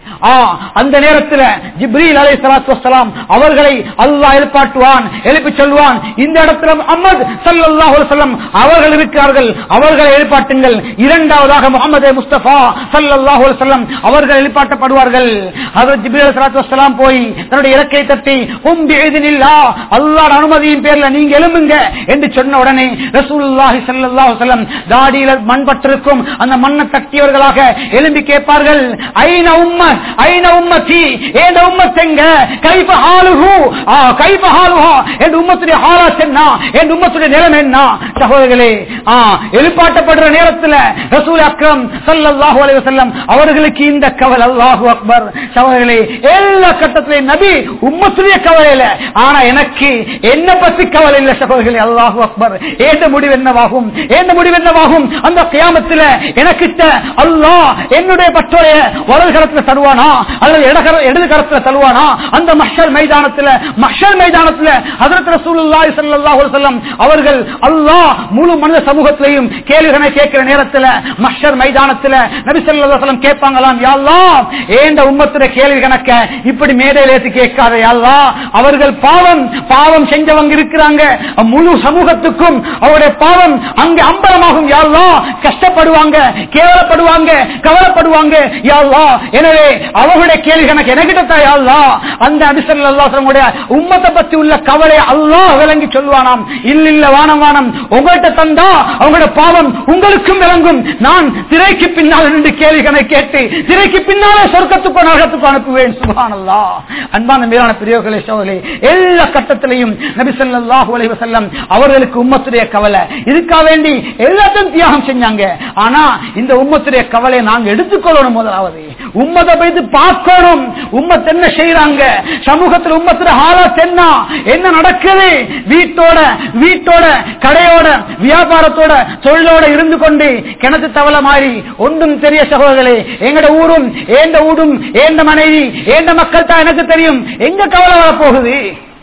ஆ, அந்த நேரத்தில் ஜிப்ரீல் அலை சலாத்து அவர்களை அல்லாஹ் எழுப்பாட்டுவான் எழுப்பி சொல்வான் இந்த இடத்துல முகமது சல்லல்லாஹு அலைஹி வஸல்லம் அவர்கள் இருக்கிறார்கள் அவர்களை எழுப்பாட்டுங்கள் இரண்டாவதாக முகமது முஸ்தபா சல்லல்லாஹு அலைஹி வஸல்லம் அவர்கள் எழுப்பாட்டப்படுவார்கள் ஹஜ்ரத் ஜிப்ரீல் அலைஹி ஸலாத்து வஸ்ஸலாம் போய் தன்னுடைய இலக்கை தட்டி உம் பிஇذنில்லா அல்லாஹ்வுடைய அனுமதியின் பேர்ல நீங்க எழும்புங்க என்று சொன்ன உடனே ரசூலுல்லாஹி ஸல்லல்லாஹு அலைஹி வஸல்லம் தாடியில மண் பட்டிருக்கும் அந்த மண்ணை தட்டியவர்களாக எழும்பி கேட்பார்கள் ஐன உம்ம ஐன உம்மத்தி ஏத உம்மத்தெங்க கைஃப ஹாலுஹு ஆ கைஃப ஹாலுஹா என் உம்மத்துடைய ஹாலாத் என்ன என் உம்மத்துடைய நிலைமை என்ன சகோதரர்களே ஆ எழுப்பாட்டப்படுற நேரத்தில் ரசூல் அக்ரம் ஸல்லல்லாஹு அலைஹி வஸல்லம் அவர்களுக்கு இந்த கவலை அல்லாஹு அக்பர் சகோதரர்களே எல்லா கட்டத்திலையும் நபி உம்மத்துடைய கவலை இல்ல ஆனா எனக்கு என்ன பத்தி கவலை இல்ல சகோதரர்களே அல்லாஹு அக்பர் ஏந்த முடிவு என்னவாகும் ஏந்த முடிவு என்னவாகும் அந்த கியாமத்தில் எனக்கிட்ட அல்லாஹ் என்னுடைய பற்றோடைய வலது கரத்துல தருவானா அல்லது இடகர இடது கரத்துல தருவானா அந்த மஷர் மைதானத்துல மஷர் மைதானத்துல ஹஜரத் ரசூலுல்லாஹி ஸல்லல்லாஹு அலைஹி வஸல்லம் அவர்கள் அல்லாஹ் முழு மனித சமூகத்திலையும் கேள்விகளை கேட்கிற நேரத்துல மஷர் மைதானத்துல நபி ஸல்லல்லாஹு அலைஹி வஸல்லம் கேட்பாங்களாம் யா அல்லாஹ் ஏண்ட உம்மத்துடைய கேள்வி கணக்க இப்படி மேடையில ஏத்து கேட்காத யா அல்லாஹ் அவர்கள் பாவம் பாவம் செஞ்சவங்க இருக்கிறாங்க முழு சமூகத்துக்கும் அவருடைய பாவம் அங்கே அம்பலமாகும் யா அல்லாஹ் கஷ்டப்படுவாங்க கேவலப்படுவாங்க கவலைப்படுவாங்க யா அல்லாஹ் எனவே அவர்களுடைய கேள்வி கணக்கு எனக்கிட்ட தான் யா அல்லாஹ் அந்த அபிசல்லாசனுடைய உம்மத்தை பத்தி உள்ள கவலை அல்லாஹ் விளங்கி சொல்வானாம் இல்ல இல்ல வானம் வானம் உங்கள்கிட்ட தந்தா அவங்களோட பாவம் உங்களுக்கும் விளங்கும் நான் திரைக்கு பின்னால் நின்று கேள்வி கணக்கு கேட்டு திரைக்கு பின்னாலே சொர்க்கத்துக்கோ நரகத்துக்கோ அனுப்புவேன் சுபானல்லா அன்பான மேலான பெரியவர்களே சோழலே எல்லா கட்டத்திலையும் நபி ஸல்லல்லாஹு அலைஹி வஸல்லம் அவர்களுக்கு உம்மத்துடைய கவலை இதுக்கா வேண்டி எல்லாத்தையும் தியாகம் செஞ்சாங்க ஆனா இந்த உம்மத்துடைய கவலையை நாங்க எடுத்துக்கொள்ளணும் முதலாவது உம்மத்தை போயிட்டு பார்க்கணும் உம்மத் என்ன செய்யறாங்க சமூகத்தில் உம்மத்துல ஹாலாத் என்ன என்ன நடக்குது வீட்டோட வீட்டோட கடையோட வியாபாரத்தோட தொழிலோட இருந்து கொண்டு கிணத்து தவளை மாதிரி ஒன்றும் தெரிய சகோதரர்களே எங்கட ஊரும் ஏண்ட ஊடும் ஏண்ட மனைவி ஏண்ட மக்கள் தான் எனக்கு தெரியும் எங்க கவலை வரப்போகுது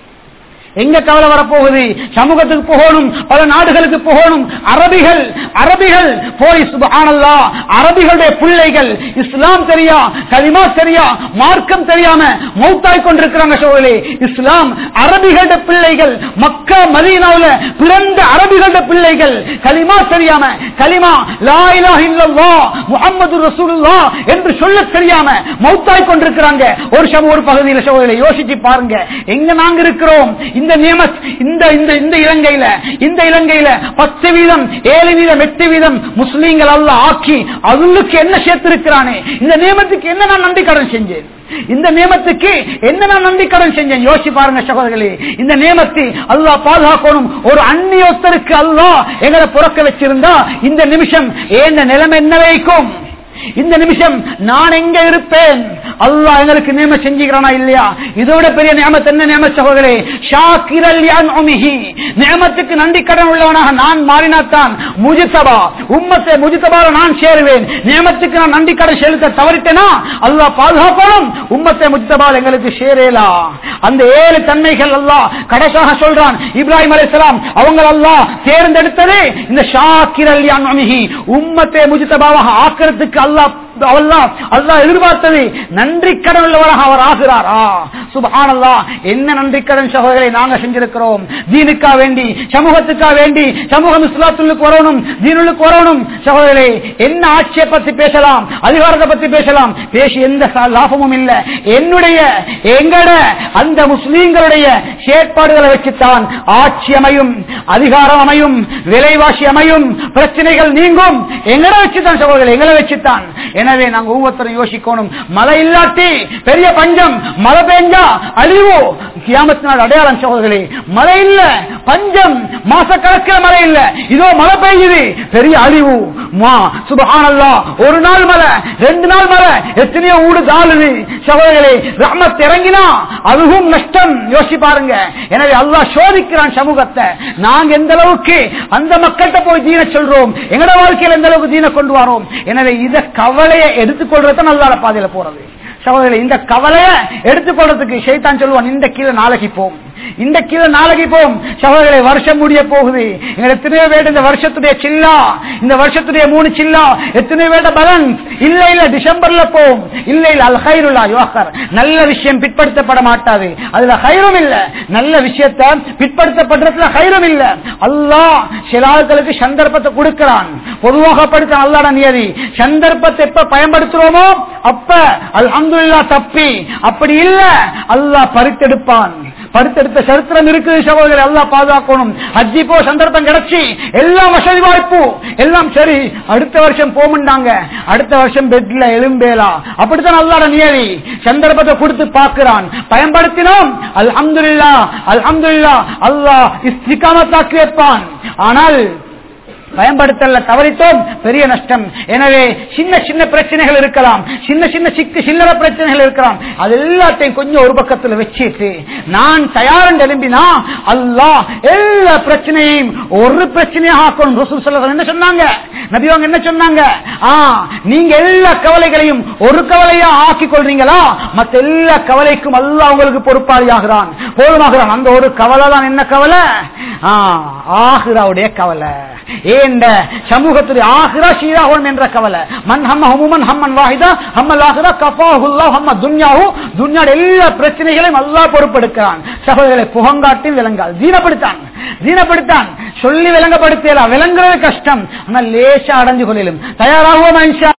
எங்க கவலை வரப்போகுது சமூகத்துக்கு போகணும் பல நாடுகளுக்கு போகணும் அரபிகள் அரபிகள் போய் சுபஹானல்லா அரபிகளுடைய பிள்ளைகள் இஸ்லாம் தெரியா கலிமா தெரியா மார்க்கம் தெரியாம மௌத்தாய் கொண்டிருக்கிறாங்க சோழலே இஸ்லாம் அரபிகளுடைய பிள்ளைகள் மக்கா மதீனாவுல பிறந்த அரபிகளுடைய பிள்ளைகள் கலிமா தெரியாம கலிமா லா இலாஹ இல்லல்லாஹ் முஹம்மது ரசூலுல்லாஹ் என்று சொல்ல தெரியாம மௌத்தாய் கொண்டிருக்கிறாங்க ஒரு சம ஒரு பகுதியில் சோழலை யோசிச்சு பாருங்க எங்க நாங்க இருக்கிறோம் இந்த நியமத் இந்த இந்த இந்த இலங்கையில இந்த இலங்கையில பத்து வீதம் ஏழு வீதம் எட்டு வீதம் முஸ்லீம்கள் அல்ல ஆக்கி அவங்களுக்கு என்ன சேர்த்திருக்கிறானே இந்த நியமத்துக்கு என்ன நான் நன்றி கடன் செஞ்சேன் இந்த நியமத்துக்கு என்ன நான் நன்றி கடன் செஞ்சேன் யோசிச்சு பாருங்க சகோதரர்களே இந்த நியமத்தை அல்லாஹ் பாதுகாக்கணும் ஒரு அந்நியோத்தருக்கு அல்லாஹ் எங்களை புறக்க வச்சிருந்தா இந்த நிமிஷம் ஏன் நிலைமை என்ன வைக்கும் இந்த நிமிஷம் நான் எங்க இருப்பேன் அல்லாஹ் எங்களுக்கு நியம செஞ்சுக்கிறானா இல்லையா இதோட பெரிய நியமத் என்ன நியம சகோதரே ஷாக்கிரல் யான் உமிஹி நியமத்துக்கு நன்றி கடன் உள்ளவனாக நான் மாறினாத்தான் முஜித்தபா உம்மத்தை முஜித்தபால நான் சேருவேன் நியமத்துக்கு நான் நன்றி கடன் செலுத்த தவறிட்டேனா அல்லாஹ் பாதுகாக்கணும் உம்மத்தை முஜித்தபால் எங்களுக்கு சேரேலா அந்த ஏழு தன்மைகள் அல்லாஹ் கடைசியாக சொல்றான் இப்ராஹிம் அலைஹிஸ்ஸலாம் அவங்க அல்லாஹ் தேர்ந்தெடுத்ததே இந்த ஷாக்கிரல் யான் உமிஹி உம்மத்தை முஜித்தபாவாக ஆக்கிறதுக்கு அல்லாஹ் அல்லாஹ் அல்லாஹ் எதிர்பார்த்தது நன்றி கடன் உள்ளவராக அவர் ஆகிறாரா சுபஹானல்லா என்ன நன்றி கடன் சகோதரரை நாங்க செஞ்சிருக்கிறோம் தீனுக்கா வேண்டி சமூகத்துக்கா வேண்டி சமூகம் இஸ்லாத்துள்ளுக்கு வரணும் தீனுள்ளுக்கு வரணும் சகோதரே என்ன ஆட்சியை பத்தி பேசலாம் அதிகாரத்தை பத்தி பேசலாம் பேசி எந்த ச- லாபமும் இல்ல என்னுடைய எங்கட அந்த முஸ்லீம்களுடைய செயற்பாடுகளை வச்சுத்தான் ஆட்சி அமையும் அதிகாரம் அமையும் விலைவாசி அமையும் பிரச்சனைகள் நீங்கும் எங்கட வச்சுத்தான் சகோதரர் எங்களை வச்சுத்தான் எனவே நாங்க ஒவ்வொருத்தரும் யோசிக்கணும் மழை இல்லாட்டி பெரிய பஞ்சம் மழை பெஞ்சா அழிவு கியாமத்து நாள் அடையாளம் சகோதரர்களே மழை இல்ல பஞ்சம் மாசக்கணக்கில் மழை இல்ல இதோ மழை பெய்யுது பெரிய அழிவு மா சுபஹானல்லா ஒரு நாள் மழை ரெண்டு நாள் மழை எத்தனையோ ஊடு தாளுது சகோதரர்களே ரஹ்மத் இறங்கினா அதுவும் நஷ்டம் யோசிச்சு பாருங்க எனவே அல்லாஹ் சோதிக்கிறான் சமூகத்தை நாங்க எந்த அளவுக்கு அந்த மக்கள்கிட்ட போய் தீன சொல்றோம் எங்கட வாழ்க்கையில் எந்த அளவுக்கு தீன கொண்டு வரோம் எனவே இத கவலையை எடுத்துக்கொள்றது நல்ல பாதையில போறது சகோதரர்களே இந்த கவலையை எடுத்துக்கொள்றதுக்கு ஷைத்தான் சொல்லுவான் இந்த கீழே நாளைக்கு போம் இன்றைக்கு இல்ல நாளைக்கு போகும் சகோதரர்களை வருஷம் முடிய போகுது எங்க எத்தனையோ பேர் இந்த வருஷத்துடைய சில்லா இந்த வருஷத்துடைய மூணு சில்லா எத்தனையோ பேர் பேலன்ஸ் இல்ல இல்ல டிசம்பர்ல போகும் இல்ல இல்ல அல் ஹைருல்லா யோகர் நல்ல விஷயம் பிற்படுத்தப்பட மாட்டாது அதுல ஹைரும் இல்ல நல்ல விஷயத்தை பிற்படுத்தப்படுறதுல ஹைரும் இல்ல அல்லாஹ் சில ஆட்களுக்கு சந்தர்ப்பத்தை கொடுக்கிறான் பொதுவாக படுத்த அல்லாட நியதி சந்தர்ப்பத்தை எப்ப பயன்படுத்துறோமோ அப்ப அல்ஹம்துலில்லாஹ் தப்பி அப்படி இல்ல அல்லாஹ் பறித்தெடுப்பான் படுத்தெடுத்த சரித்திரம் இருக்குது சகோதரர் எல்லாம் பாதுகாக்கணும் ஹஜ்ஜி போ சந்தர்ப்பம் கிடைச்சி எல்லாம் வசதி வாய்ப்பு எல்லாம் சரி அடுத்த வருஷம் போமுண்டாங்க அடுத்த வருஷம் பெட்ல எலும்பேலா அப்படித்தான் அல்லாட நியதி சந்தர்ப்பத்தை கொடுத்து பார்க்கிறான் பயன்படுத்தினோம் அல்ஹம்துலில்லா அல்ஹம்துலில்லா அல்லாஹ் இஸ்திகாமத்தாக்கி வைப்பான் ஆனால் பயன்படுத்தல தவறித்தோம் பெரிய நஷ்டம் எனவே சின்ன சின்ன பிரச்சனைகள் இருக்கலாம் சின்ன சின்ன சிக்கு சில்லற பிரச்சனைகள் இருக்கலாம் அது எல்லாத்தையும் கொஞ்சம் ஒரு பக்கத்துல வச்சிட்டு நான் தயாரம் எழும்பினா அல்லாஹ் எல்லா பிரச்சனையையும் ஒரு பிரச்சனையாக ஆக்கணும் ரசூல் ஸல்லல்லாஹு என்ன சொன்னாங்க நபிவாங்க என்ன சொன்னாங்க ஆ நீங்க எல்லா கவலைகளையும் ஒரு கவலையா ஆக்கி கொள்றீங்களா மத்த எல்லா கவலைக்கும் அல்லாஹ் உங்களுக்கு பொறுப்பாளியாகிறான் போதுமாகிறான் அந்த ஒரு கவலை தான் என்ன கவலை ஆ, ஆகிராவுடைய கவலை ஏண்ட சமூகத்துடைய ஆகிரா ஷீராகும் என்ற கவலை மன் ஹம்ம ஹுமன் ஹம்மன் வாஹிதா ஹம்மல் ஆகிரா கஃபாஹுல்லா ஹம்ம துன்யாஹு துன்யாட எல்லா பிரச்சனைகளையும் அல்லாஹ் பொறுப்பெடுக்கிறான் சகோதரர்களை புகங்காட்டி விளங்கால் தீனப்படுத்தான் தீனப்படுத்தான் சொல்லி விளங்கப்படுத்தலாம் விளங்குறது கஷ்டம் ஆனால் லேசா அடைஞ்சு கொள்ளிலும் தயாராகுவோம் இன்ஷா